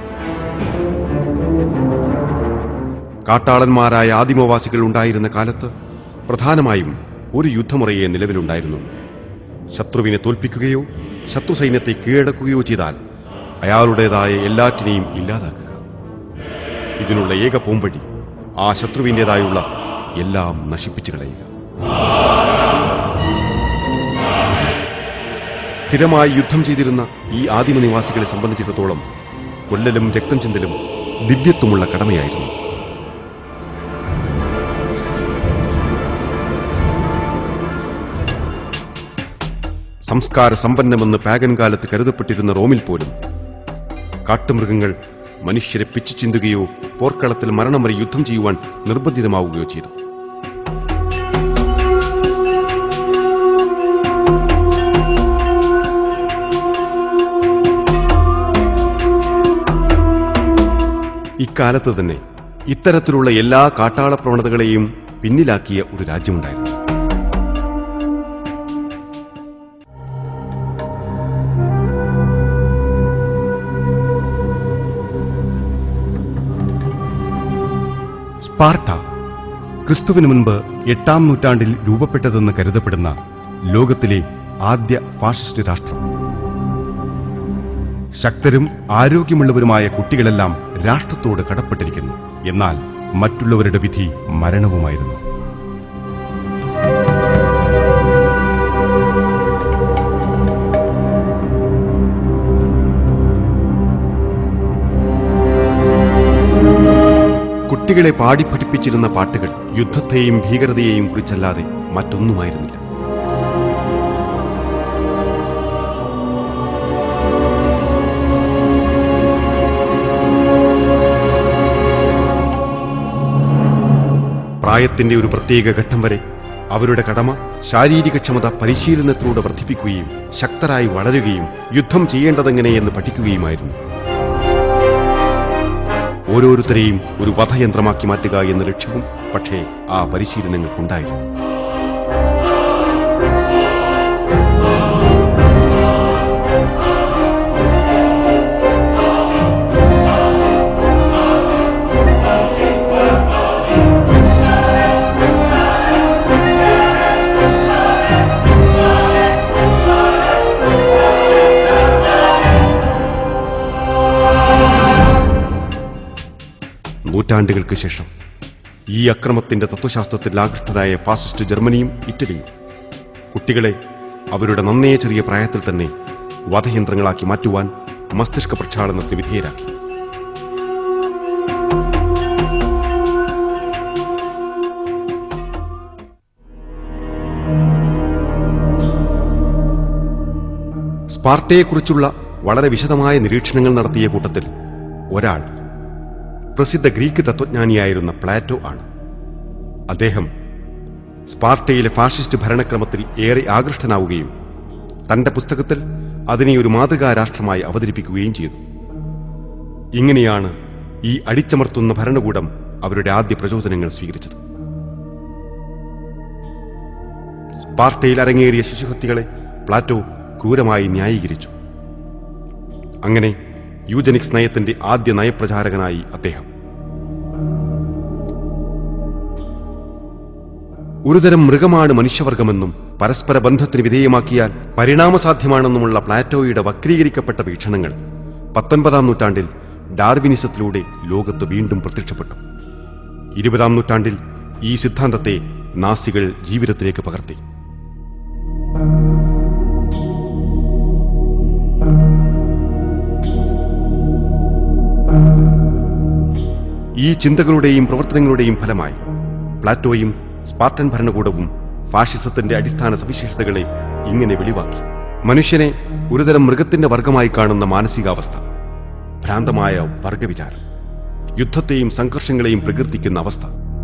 കാട്ടാളന്മാരായ ആദിമവാസികൾ ഉണ്ടായിരുന്ന കാലത്ത് പ്രധാനമായും ഒരു യുദ്ധമുറയെ നിലവിലുണ്ടായിരുന്നുള്ളൂ ശത്രുവിനെ തോൽപ്പിക്കുകയോ ശത്രു സൈന്യത്തെ കീഴടക്കുകയോ ചെയ്താൽ അയാളുടേതായ എല്ലാറ്റിനെയും ഇല്ലാതാക്കുക ഇതിനുള്ള ഏക പോംവഴി ആ ശത്രുവിൻ്റെതായുള്ള എല്ലാം നശിപ്പിച്ചു കളയുക സ്ഥിരമായി യുദ്ധം ചെയ്തിരുന്ന ഈ ആദിമ നിവാസികളെ സംബന്ധിച്ചിടത്തോളം കൊല്ലലും രക്തം ചിന്തലും ദിവ്യത്വമുള്ള കടമയായിരുന്നു സംസ്കാര സമ്പന്നമെന്ന് പാഗൻ കാലത്ത് കരുതപ്പെട്ടിരുന്ന റോമിൽ പോലും കാട്ടുമൃഗങ്ങൾ മനുഷ്യരെ പിച്ചു ചിന്തുകയോ പോർക്കളത്തിൽ മരണം വരെ യുദ്ധം ചെയ്യുവാൻ നിർബന്ധിതമാവുകയോ ചെയ്തു ഇക്കാലത്ത് തന്നെ ഇത്തരത്തിലുള്ള എല്ലാ കാട്ടാള പ്രവണതകളെയും പിന്നിലാക്കിയ ഒരു രാജ്യമുണ്ടായിരുന്നു സ്പാർട്ട ക്രിസ്തുവിന് മുൻപ് എട്ടാം നൂറ്റാണ്ടിൽ രൂപപ്പെട്ടതെന്ന് കരുതപ്പെടുന്ന ലോകത്തിലെ ആദ്യ ഫാഷിസ്റ്റ് രാഷ്ട്രം ശക്തരും ആരോഗ്യമുള്ളവരുമായ കുട്ടികളെല്ലാം രാഷ്ട്രത്തോട് കടപ്പെട്ടിരിക്കുന്നു എന്നാൽ മറ്റുള്ളവരുടെ വിധി മരണവുമായിരുന്നു കുട്ടികളെ പാടി പഠിപ്പിച്ചിരുന്ന പാട്ടുകൾ യുദ്ധത്തെയും ഭീകരതയെയും കുറിച്ചല്ലാതെ മറ്റൊന്നുമായിരുന്നില്ല പ്രായത്തിന്റെ ഒരു പ്രത്യേക ഘട്ടം വരെ അവരുടെ കടമ ശാരീരിക ക്ഷമത പരിശീലനത്തിലൂടെ വർദ്ധിപ്പിക്കുകയും ശക്തരായി വളരുകയും യുദ്ധം ചെയ്യേണ്ടതെങ്ങനെയെന്ന് പഠിക്കുകയുമായിരുന്നു ഓരോരുത്തരെയും ഒരു വധയന്ത്രമാക്കി മാറ്റുക എന്ന ലക്ഷ്യവും പക്ഷേ ആ പരിശീലനങ്ങൾക്കുണ്ടായിരുന്നു നൂറ്റാണ്ടുകൾക്ക് ശേഷം ഈ അക്രമത്തിന്റെ തത്വശാസ്ത്രത്തിൽ ആകൃഷ്ടരായ ഫാസിസ്റ്റ് ജർമ്മനിയും ഇറ്റലിയും കുട്ടികളെ അവരുടെ നന്നേ ചെറിയ പ്രായത്തിൽ തന്നെ വധയന്ത്രങ്ങളാക്കി മാറ്റുവാൻ മസ്തിഷ്ക പ്രക്ഷാളനത്തിന് വിധേയരാക്കി സ്പാർട്ടയെക്കുറിച്ചുള്ള വളരെ വിശദമായ നിരീക്ഷണങ്ങൾ നടത്തിയ കൂട്ടത്തിൽ ഒരാൾ പ്രസിദ്ധ ഗ്രീക്ക് തത്വജ്ഞാനിയായിരുന്ന പ്ലാറ്റോ ആണ് അദ്ദേഹം സ്പാർട്ടയിലെ ഫാഷിസ്റ്റ് ഭരണക്രമത്തിൽ ഏറെ ആകൃഷ്ടനാവുകയും തന്റെ പുസ്തകത്തിൽ അതിനെ ഒരു മാതൃകാ രാഷ്ട്രമായി അവതരിപ്പിക്കുകയും ചെയ്തു ഇങ്ങനെയാണ് ഈ അടിച്ചമർത്തുന്ന ഭരണകൂടം അവരുടെ ആദ്യ പ്രചോദനങ്ങൾ സ്വീകരിച്ചത് സ്പാർട്ടയിൽ അരങ്ങേറിയ ശിശുഹത്യകളെ പ്ലാറ്റോ ക്രൂരമായി ന്യായീകരിച്ചു അങ്ങനെ യൂജനിക്സ് നയത്തിന്റെ ആദ്യ നയപ്രചാരകനായി അദ്ദേഹം ഒരുതരം മൃഗമാണ് മനുഷ്യവർഗമെന്നും പരസ്പര ബന്ധത്തിന് വിധേയമാക്കിയാൽ പരിണാമസാധ്യമാണെന്നുമുള്ള പ്ലാറ്റോയുടെ വക്രീകരിക്കപ്പെട്ട വീക്ഷണങ്ങൾ പത്തൊൻപതാം നൂറ്റാണ്ടിൽ ഡാർവിനിസത്തിലൂടെ ലോകത്ത് വീണ്ടും പ്രത്യക്ഷപ്പെട്ടു ഇരുപതാം നൂറ്റാണ്ടിൽ ഈ സിദ്ധാന്തത്തെ നാസികൾ ജീവിതത്തിലേക്ക് പകർത്തി ഈ ചിന്തകളുടെയും പ്രവർത്തനങ്ങളുടെയും ഫലമായി പ്ലാറ്റോയും സ്പാർട്ടൻ ഭരണകൂടവും ഫാഷിസത്തിന്റെ അടിസ്ഥാന സവിശേഷതകളെ ഇങ്ങനെ വെളിവാക്കി മനുഷ്യനെ ഒരുതരം മൃഗത്തിന്റെ വർഗമായി കാണുന്ന മാനസികാവസ്ഥ ഭ്രാന്തമായ വർഗവിചാരം യുദ്ധത്തെയും സംഘർഷങ്ങളെയും പ്രകീർത്തിക്കുന്ന അവസ്ഥ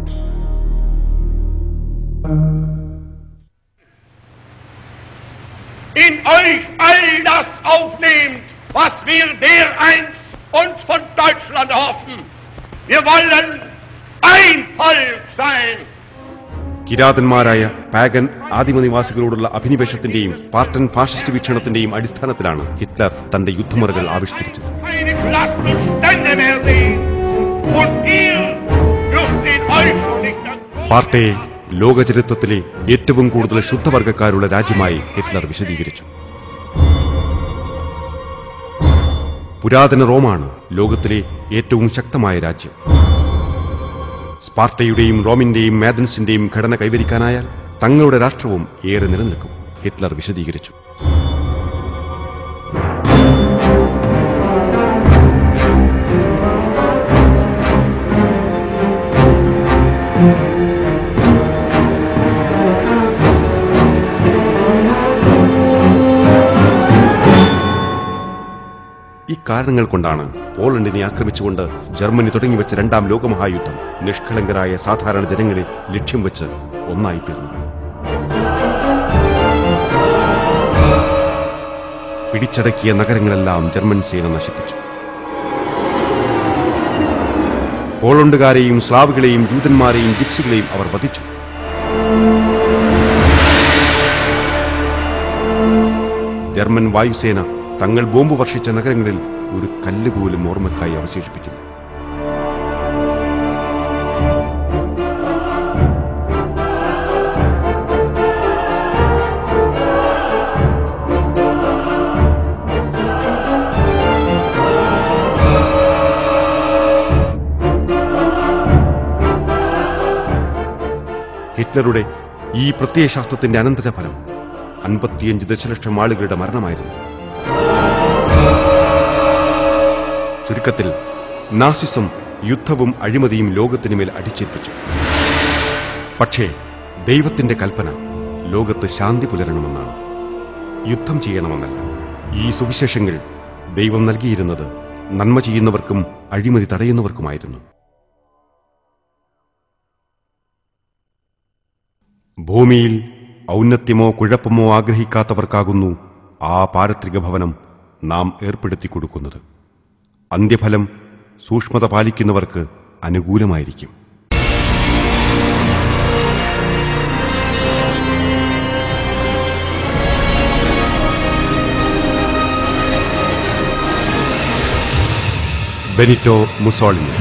in euch all das aufnehmt, was wir dereinst uns von Deutschland hoffen. Wir wollen ein Volk sein. കിരാതന്മാരായ പാഗൻ ആദിമനിവാസികളോടുള്ള അഭിനിവേശത്തിന്റെയും പാർട്ടൻ ഫാഷിസ്റ്റ് വീക്ഷണത്തിന്റെയും അടിസ്ഥാനത്തിലാണ് ഹിറ്റ്ലർ തന്റെ യുദ്ധമുറകൾ ആവിഷ്കരിച്ചത് Eine verlassene Stände mehr sehen. Und ihr dürft in euch schon nicht an പാർട്ടയെ ലോകചരിത്രത്തിലെ ഏറ്റവും കൂടുതൽ ശുദ്ധവർഗക്കാരുള്ള രാജ്യമായി ഹിറ്റ്ലർ വിശദീകരിച്ചു പുരാതന റോമാണ് ലോകത്തിലെ ഏറ്റവും ശക്തമായ രാജ്യം സ്പാർട്ടയുടെയും റോമിന്റെയും മാദൻസിന്റെയും ഘടന കൈവരിക്കാനായാൽ തങ്ങളുടെ രാഷ്ട്രവും ഏറെ നിലനിൽക്കും ഹിറ്റ്ലർ വിശദീകരിച്ചു ഈ കാരണങ്ങൾ കൊണ്ടാണ് പോളണ്ടിനെ ആക്രമിച്ചുകൊണ്ട് ജർമ്മനി തുടങ്ങിവെച്ച രണ്ടാം ലോകമഹായുദ്ധം നിഷ്കളങ്കരായ സാധാരണ ജനങ്ങളെ ലക്ഷ്യം വെച്ച് ഒന്നായിത്തീർന്നത് പിടിച്ചടക്കിയ നഗരങ്ങളെല്ലാം ജർമ്മൻ സേന നശിപ്പിച്ചു പോളണ്ടുകാരെയും സ്ലാവുകളെയും ജൂതന്മാരെയും ജിപ്സികളെയും അവർ വധിച്ചു ജർമ്മൻ വായുസേന തങ്ങൾ ബോംബ് വർഷിച്ച നഗരങ്ങളിൽ ഒരു കല്ല് പോലും ഓർമ്മക്കായി അവശേഷിപ്പിച്ചില്ല ഹിറ്റ്ലറുടെ ഈ പ്രത്യയശാസ്ത്രത്തിന്റെ അനന്തരഫലം അൻപത്തിയഞ്ച് ദശലക്ഷം ആളുകളുടെ മരണമായിരുന്നു ചുരുക്കത്തിൽ നാസിസം യുദ്ധവും അഴിമതിയും ലോകത്തിനുമേൽ അടിച്ചേൽപ്പിച്ചു പക്ഷേ ദൈവത്തിന്റെ കൽപ്പന ലോകത്ത് ശാന്തി പുലരണമെന്നാണ് യുദ്ധം ചെയ്യണമെന്നല്ല ഈ സുവിശേഷങ്ങൾ ദൈവം നൽകിയിരുന്നത് നന്മ ചെയ്യുന്നവർക്കും അഴിമതി തടയുന്നവർക്കുമായിരുന്നു ഭൂമിയിൽ ഔന്നത്യമോ കുഴപ്പമോ ആഗ്രഹിക്കാത്തവർക്കാകുന്നു ആ പാരത്രിക ഭവനം നാം ഏർപ്പെടുത്തി കൊടുക്കുന്നത് അന്ത്യഫലം സൂക്ഷ്മത പാലിക്കുന്നവർക്ക് അനുകൂലമായിരിക്കും ബെനിറ്റോ മുസോളിനി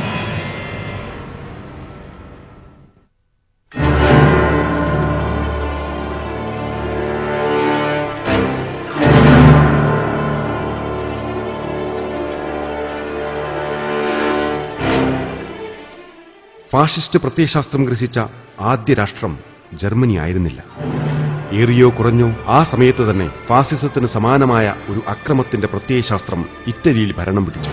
ഫാഷിസ്റ്റ് പ്രത്യയശാസ്ത്രം ഗ്രസിച്ച ആദ്യ രാഷ്ട്രം ജർമ്മനി ആയിരുന്നില്ല ഏറിയോ കുറഞ്ഞോ ആ സമയത്ത് തന്നെ ഫാസിസത്തിന് സമാനമായ ഒരു അക്രമത്തിന്റെ പ്രത്യയശാസ്ത്രം ഇറ്റലിയിൽ ഭരണം പിടിച്ചു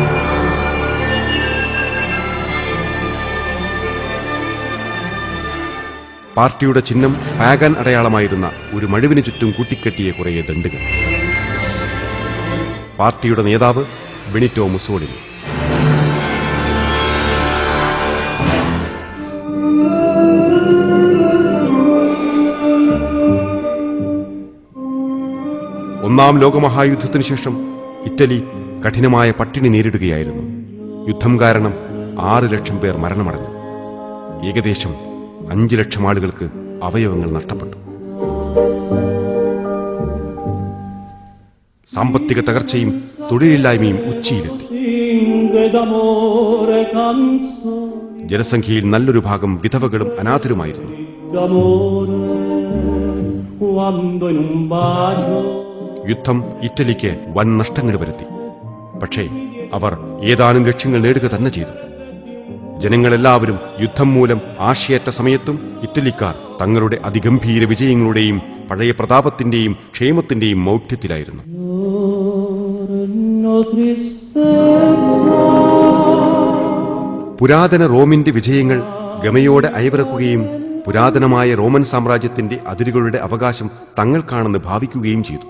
പാർട്ടിയുടെ ചിഹ്നം പാഗൻ അടയാളമായിരുന്ന ഒരു മഴുവിന് ചുറ്റും കൂട്ടിക്കെട്ടിയ കുറേ ദണ്ടുകൾ പാർട്ടിയുടെ നേതാവ് ബെനിറ്റോ മുസോളിനി ഒന്നാം ലോകമഹായുദ്ധത്തിനു ശേഷം ഇറ്റലി കഠിനമായ പട്ടിണി നേരിടുകയായിരുന്നു യുദ്ധം കാരണം ആറ് ലക്ഷം പേർ മരണമടഞ്ഞു ഏകദേശം അഞ്ചു ലക്ഷം ആളുകൾക്ക് അവയവങ്ങൾ നഷ്ടപ്പെട്ടു സാമ്പത്തിക തകർച്ചയും തൊഴിലില്ലായ്മയും ഉച്ചയിലെത്തി Stringe d'amore canzone ജനസംഖ്യയിൽ നല്ലൊരു ഭാഗം വിധവകളും അനാഥരുമായിരുന്നു d'amore quando in un bacio യുദ്ധം ഇറ്റലിക്ക് വൻ നഷ്ടങ്ങൾ വരുത്തി പക്ഷേ അവർ ഏതാനും ലക്ഷ്യങ്ങൾ നേടുക തന്നെ ചെയ്തു ജനങ്ങളെല്ലാവരും യുദ്ധം മൂലം ആശയേറ്റ സമയത്തും ഇറ്റലിക്കാർ തങ്ങളുടെ അതിഗംഭീര വിജയങ്ങളുടെയും പഴയ പ്രതാപത്തിന്റെയും ക്ഷേമത്തിന്റെയും മൗഢ്യത്തിലായിരുന്നു no tristezza പുരാതന റോമിന്റെ വിജയങ്ങൾ ഗമയോടെ അയവിറക്കുകയും പുരാതനമായ റോമൻ സാമ്രാജ്യത്തിന്റെ അതിരുകളുടെ അവകാശം തങ്ങൾക്കാണെന്ന് ഭാവിക്കുകയും ചെയ്തു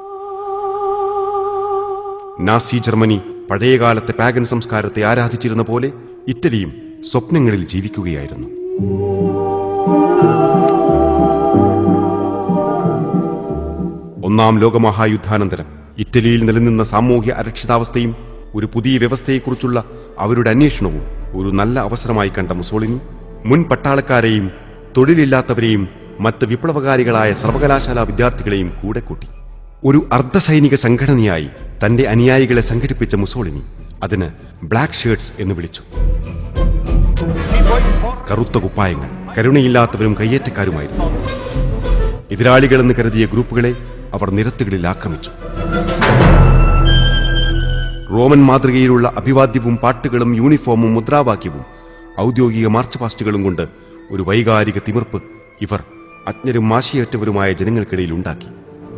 നാസി ജർമ്മനി പഴയകാലത്തെ പാഗൻ സംസ്കാരത്തെ ആരാധിച്ചിരുന്ന പോലെ ഇറ്റലിയും സ്വപ്നങ്ങളിൽ ജീവിക്കുകയായിരുന്നു ഒന്നാം ലോകമഹായുദ്ധാനന്തരം ഇറ്റലിയിൽ നിലനിന്ന സാമൂഹ്യ അരക്ഷിതാവസ്ഥയും ഒരു പുതിയ വ്യവസ്ഥയെക്കുറിച്ചുള്ള അവരുടെ അന്വേഷണവും ഒരു നല്ല അവസരമായി കണ്ട മുസോളിനി മുൻ പട്ടാളക്കാരെയും തൊഴിലില്ലാത്തവരെയും മറ്റ് വിപ്ലവകാരികളായ സർവകലാശാല വിദ്യാർത്ഥികളെയും കൂടെ കൂട്ടി ഒരു അർദ്ധസൈനിക സംഘടനയായി തന്റെ അനുയായികളെ സംഘടിപ്പിച്ച മുസോളിനി അതിന് ബ്ലാക്ക് ഷേർട്സ് എന്ന് വിളിച്ചു കറുത്ത കുപ്പായങ്ങൾ കരുണയില്ലാത്തവരും കയ്യേറ്റക്കാരുമായിരുന്നു എതിരാളികളെന്ന് കരുതിയ ഗ്രൂപ്പുകളെ അവർ നിരത്തുകളിൽ ആക്രമിച്ചു റോമൻ മാതൃകയിലുള്ള അഭിവാദ്യവും പാട്ടുകളും യൂണിഫോമും മുദ്രാവാക്യവും ഔദ്യോഗിക മാർച്ച് പാസ്റ്റുകളും കൊണ്ട് ഒരു വൈകാരിക തിമിർപ്പ് ഇവർ അജ്ഞരും മാശിയേറ്റവരുമായ ജനങ്ങൾക്കിടയിൽ ഉണ്ടാക്കി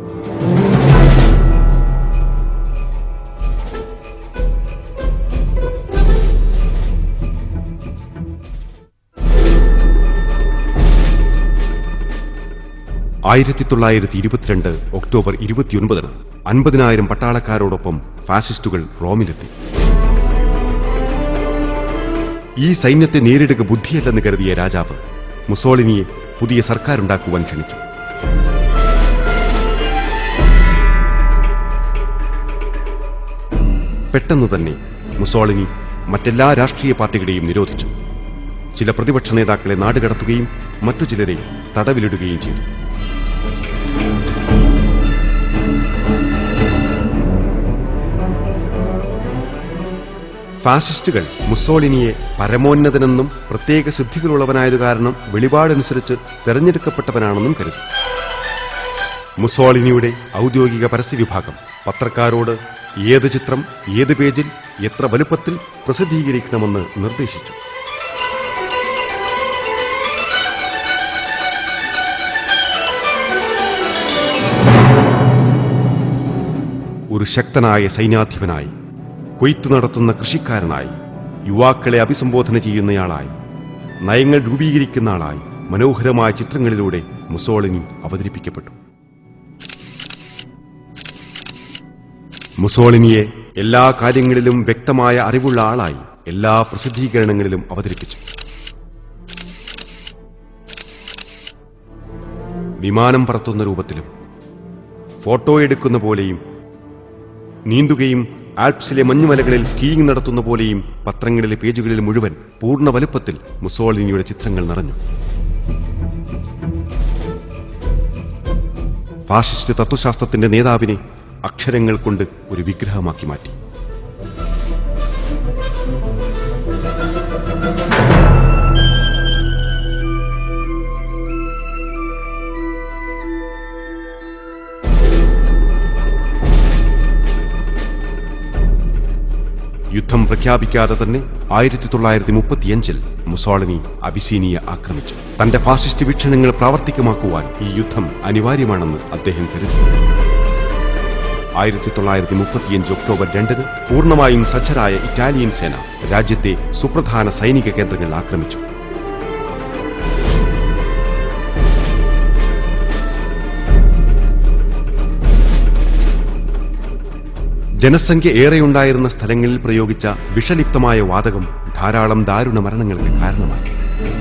ആയിരത്തി തൊള്ളായിരത്തി ഇരുപത്തിരണ്ട് ഒക്ടോബർ ഇരുപത്തിയൊൻപതിന് അൻപതിനായിരം പട്ടാളക്കാരോടൊപ്പം ഫാസിസ്റ്റുകൾ റോമിലെത്തി ഈ സൈന്യത്തെ നേരിടുക ബുദ്ധിയല്ലെന്ന് കരുതിയ രാജാവ് മുസോളിനിയെ പുതിയ സർക്കാരുണ്ടാക്കുവാൻ ക്ഷണിച്ചു പെട്ടെന്ന് തന്നെ മുസോളിനി മറ്റെല്ലാ രാഷ്ട്രീയ പാർട്ടികളെയും നിരോധിച്ചു ചില പ്രതിപക്ഷ നേതാക്കളെ നാടുകടത്തുകയും മറ്റു ചിലരെ തടവിലിടുകയും ചെയ്തു ഫാസിസ്റ്റുകൾ മുസോളിനിയെ പരമോന്നതനെന്നും പ്രത്യേക സിദ്ധികളുള്ളവനായതു കാരണം വെളിപാടനുസരിച്ച് തെരഞ്ഞെടുക്കപ്പെട്ടവനാണെന്നും കരുതി മുസോളിനിയുടെ ഔദ്യോഗിക പരസ്യവിഭാഗം പത്രക്കാരോട് ഏത് ചിത്രം ഏത് പേജിൽ എത്ര വലുപ്പത്തിൽ പ്രസിദ്ധീകരിക്കണമെന്ന് നിർദ്ദേശിച്ചു ഒരു ശക്തനായ സൈന്യാധിപനായി കൊയ്ത്ത് നടത്തുന്ന കൃഷിക്കാരനായി യുവാക്കളെ അഭിസംബോധന ചെയ്യുന്നയാളായി നയങ്ങൾ രൂപീകരിക്കുന്ന ആളായി മനോഹരമായ ചിത്രങ്ങളിലൂടെ മുസോളിനി അവതരിപ്പിക്കപ്പെട്ടു മുസോളിനിയെ എല്ലാ കാര്യങ്ങളിലും വ്യക്തമായ അറിവുള്ള ആളായി എല്ലാ പ്രസിദ്ധീകരണങ്ങളിലും അവതരിപ്പിച്ചു വിമാനം പറത്തുന്ന രൂപത്തിലും ഫോട്ടോ എടുക്കുന്ന പോലെയും നീന്തുകയും ആൽപ്സിലെ മഞ്ഞുമലകളിൽ സ്കീയിങ് നടത്തുന്ന പോലെയും പത്രങ്ങളിലെ പേജുകളിൽ മുഴുവൻ പൂർണ്ണ വലുപ്പത്തിൽ മുസോളിനിയുടെ ചിത്രങ്ങൾ നിറഞ്ഞു ഫാഷിസ്റ്റ് തത്വശാസ്ത്രത്തിന്റെ നേതാവിനെ അക്ഷരങ്ങൾ കൊണ്ട് ഒരു വിഗ്രഹമാക്കി മാറ്റി യുദ്ധം പ്രഖ്യാപിക്കാതെ തന്നെ ആയിരത്തി തൊള്ളായിരത്തി മുപ്പത്തിയഞ്ചിൽ മുസോളിനി അബിസീനിയ ആക്രമിച്ചു തന്റെ ഫാസിസ്റ്റ് വീക്ഷണങ്ങൾ പ്രാവർത്തികമാക്കുവാൻ ഈ യുദ്ധം അനിവാര്യമാണെന്ന് അദ്ദേഹം കരുതി ആയിരത്തി തൊള്ളായിരത്തി മുപ്പത്തിയഞ്ച് ഒക്ടോബർ രണ്ടിന് പൂർണ്ണമായും സജ്ജരായ ഇറ്റാലിയൻ സേന രാജ്യത്തെ സുപ്രധാന സൈനിക കേന്ദ്രങ്ങൾ ആക്രമിച്ചു ജനസംഖ്യ ഏറെയുണ്ടായിരുന്ന സ്ഥലങ്ങളിൽ പ്രയോഗിച്ച വിഷലിപ്തമായ വാതകം ധാരാളം ദാരുണ മരണങ്ങൾക്ക് കാരണമായി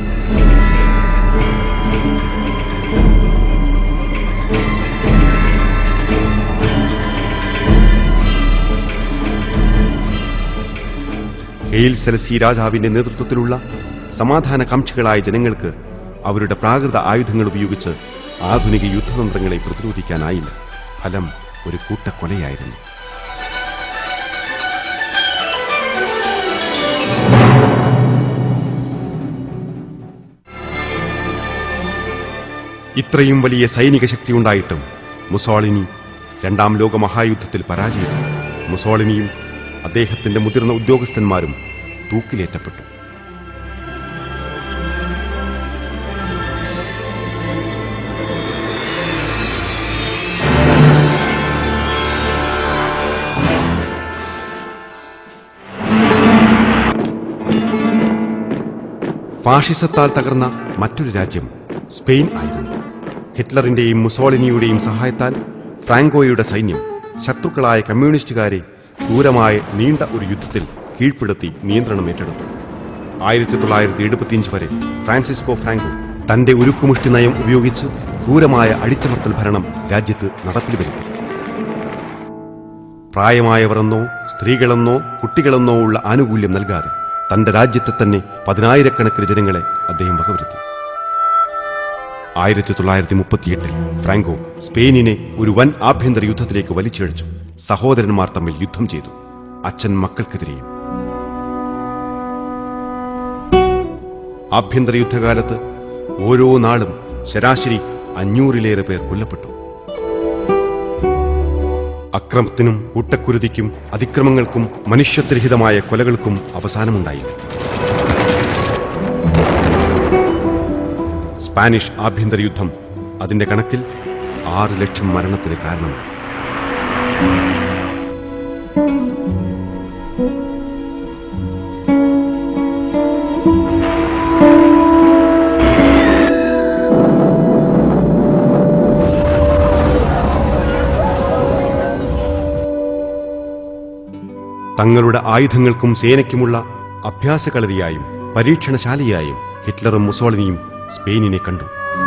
ഹെയിൽ സെലസി രാജാവിന്റെ നേതൃത്വത്തിലുള്ള സമാധാന കാംക്ഷികളായ ജനങ്ങൾക്ക് അവരുടെ പ്രാകൃത ആയുധങ്ങൾ ഉപയോഗിച്ച് ആധുനിക യുദ്ധതന്ത്രങ്ങളെ പ്രതിരോധിക്കാനായില്ല ഫലം ഒരു കൂട്ടക്കൊലയായിരുന്നു ഇത്രയും വലിയ സൈനിക ശക്തി ഉണ്ടായിട്ടും മുസോളിനി രണ്ടാം ലോക മഹായുദ്ധത്തിൽ പരാജയപ്പെട്ടു മുസോളിനിയും അദ്ദേഹത്തിന്റെ മുതിർന്ന ഉദ്യോഗസ്ഥന്മാരും തൂക്കിലേറ്റപ്പെട്ടു ഫാഷിസത്താൽ തകർന്ന മറ്റൊരു രാജ്യം സ്പെയിൻ ആയിരുന്നു ഹിറ്റ്ലറിന്റെയും മുസോളിനിയുടെയും സഹായത്താൽ ഫ്രാങ്കോയുടെ സൈന്യം ശത്രുക്കളായ കമ്മ്യൂണിസ്റ്റുകാരെ ക്രൂരമായ നീണ്ട ഒരു യുദ്ധത്തിൽ കീഴ്പ്പെടുത്തി നിയന്ത്രണം ഏറ്റെടുത്തു ആയിരത്തി തൊള്ളായിരത്തി എഴുപത്തിയഞ്ച് വരെ ഫ്രാൻസിസ്കോ ഫ്രാങ്കോ തന്റെ ഉരുക്കുമുഷ്ടി നയം ഉപയോഗിച്ച് ക്രൂരമായ അടിച്ചമർത്തൽ ഭരണം രാജ്യത്ത് നടപ്പിൽ വരുത്തി പ്രായമായവരെന്നോ സ്ത്രീകളെന്നോ കുട്ടികളെന്നോ ഉള്ള ആനുകൂല്യം നൽകാതെ തന്റെ രാജ്യത്തെ തന്നെ പതിനായിരക്കണക്കിന് ജനങ്ങളെ അദ്ദേഹം വകവരുത്തി ആയിരത്തി തൊള്ളായിരത്തി മുപ്പത്തിയെട്ടിൽ ഫ്രാങ്കോ സ്പെയിനിനെ ഒരു വൻ ആഭ്യന്തര യുദ്ധത്തിലേക്ക് വലിച്ചിഴച്ചു സഹോദരന്മാർ തമ്മിൽ യുദ്ധം ചെയ്തു അച്ഛൻ മക്കൾക്കെതിരെയും ആഭ്യന്തര യുദ്ധകാലത്ത് ഓരോ നാളും ശരാശരി അഞ്ഞൂറിലേറെ പേർ കൊല്ലപ്പെട്ടു അക്രമത്തിനും കൂട്ടക്കുരുതിക്കും അതിക്രമങ്ങൾക്കും മനുഷ്യത്വരഹിതമായ കൊലകൾക്കും അവസാനമുണ്ടായി സ്പാനിഷ് ആഭ്യന്തര യുദ്ധം അതിന്റെ കണക്കിൽ ആറ് ലക്ഷം മരണത്തിന് കാരണമായി തങ്ങളുടെ ആയുധങ്ങൾക്കും സേനയ്ക്കുമുള്ള അഭ്യാസകളരിയായും പരീക്ഷണശാലയായും ഹിറ്റ്ലറും മുസോളിനിയും സ്പെയിനിനെ കണ്ടു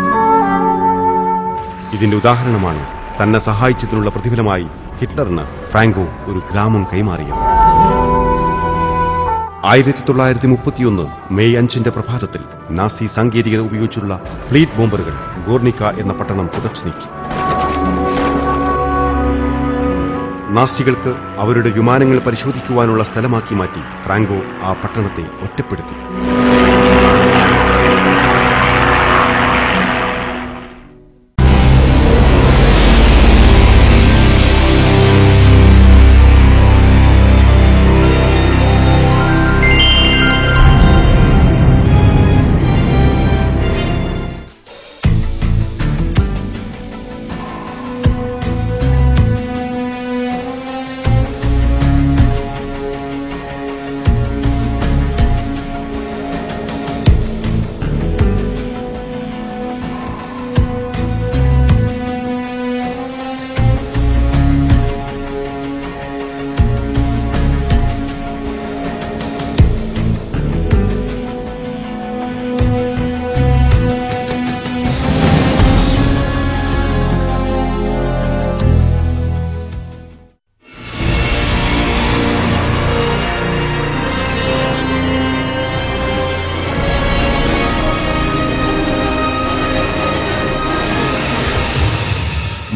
ഇതിന്റെ ഉദാഹരണമാണ് തന്നെ സഹായിച്ചതിനുള്ള പ്രതിഫലമായി ഹിറ്റ്ലറിന് ഫ്രാങ്കോ ഒരു ഗ്രാമം കൈമാറിയത് ആയിരത്തി തൊള്ളായിരത്തി മുപ്പത്തിയൊന്ന് മെയ് അഞ്ചിന്റെ പ്രഭാതത്തിൽ നാസി സാങ്കേതികത ഉപയോഗിച്ചുള്ള ഫ്ലീറ്റ് ബോംബറുകൾ ഗോർണിക്ക എന്ന പട്ടണം തുടച്ചു നീക്കി നാസികൾക്ക് അവരുടെ വിമാനങ്ങൾ പരിശോധിക്കുവാനുള്ള സ്ഥലമാക്കി മാറ്റി ഫ്രാങ്കോ ആ പട്ടണത്തെ ഒറ്റപ്പെടുത്തി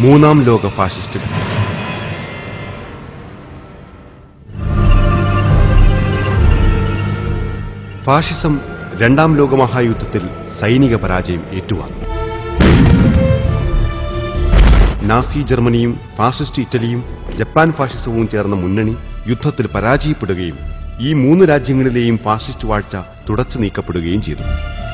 മൂന്നാം ലോക ഫാഷിസ്റ്റുകൾ ഫാഷിസം രണ്ടാം ലോകമഹായുദ്ധത്തിൽ സൈനിക പരാജയം ഏറ്റുവാങ്ങി നാസി ജർമ്മനിയും ഫാസിസ്റ്റ് ഇറ്റലിയും ജപ്പാൻ ഫാഷിസവും ചേർന്ന മുന്നണി യുദ്ധത്തിൽ പരാജയപ്പെടുകയും ഈ മൂന്ന് രാജ്യങ്ങളിലെയും ഫാസിസ്റ്റ് വാഴ്ച തുടച്ചു നീക്കപ്പെടുകയും ചെയ്തു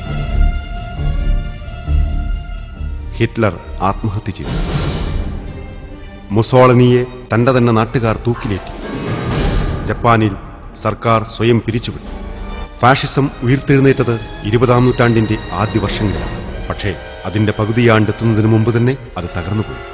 ഹിറ്റ്ലർ ആത്മഹത്യ ചെയ്തു മുസോളനിയെ തന്റെ തന്നെ നാട്ടുകാർ തൂക്കിലേറ്റി ജപ്പാനിൽ സർക്കാർ സ്വയം പിരിച്ചുവിട്ടു ഫാഷിസം ഉയർത്തെഴുന്നേറ്റത് ഇരുപതാം നൂറ്റാണ്ടിന്റെ ആദ്യ വർഷങ്ങളിലാണ് പക്ഷേ അതിന്റെ പകുതിയാണ്ടെത്തുന്നതിന് മുമ്പ് തന്നെ അത് തകർന്നുപോയി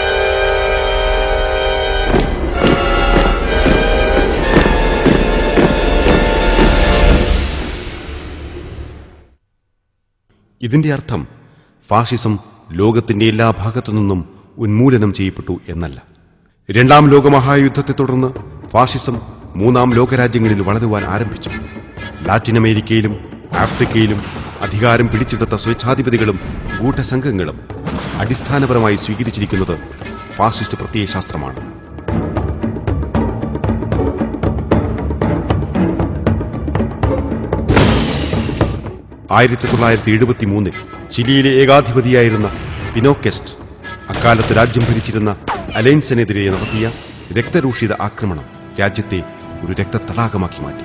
ഇതിന്റെ അർത്ഥം ഫാഷിസം ലോകത്തിന്റെ എല്ലാ ഭാഗത്തു നിന്നും ഉന്മൂലനം ചെയ്യപ്പെട്ടു എന്നല്ല രണ്ടാം ലോകമഹായുദ്ധത്തെ തുടർന്ന് ഫാഷിസം മൂന്നാം ലോകരാജ്യങ്ങളിൽ വളരുവാൻ ആരംഭിച്ചു ലാറ്റിൻ അമേരിക്കയിലും ആഫ്രിക്കയിലും അധികാരം പിടിച്ചെടുത്ത സ്വേച്ഛാധിപതികളും ഗൂഢസംഘങ്ങളും അടിസ്ഥാനപരമായി സ്വീകരിച്ചിരിക്കുന്നത് ഫാസിസ്റ്റ് പ്രത്യയശാസ്ത്രമാണ് ആയിരത്തി തൊള്ളായിരത്തി എഴുപത്തി മൂന്നിൽ ചിലിയിലെ ഏകാധിപതിയായിരുന്ന പിനോക്കെസ്റ്റ് അക്കാലത്ത് രാജ്യം ഭരിച്ചിരുന്ന അലയൻസിനെതിരെ നടത്തിയ രക്തരൂഷിത ആക്രമണം രാജ്യത്തെ ഒരു രക്തത്തടാകമാക്കി മാറ്റി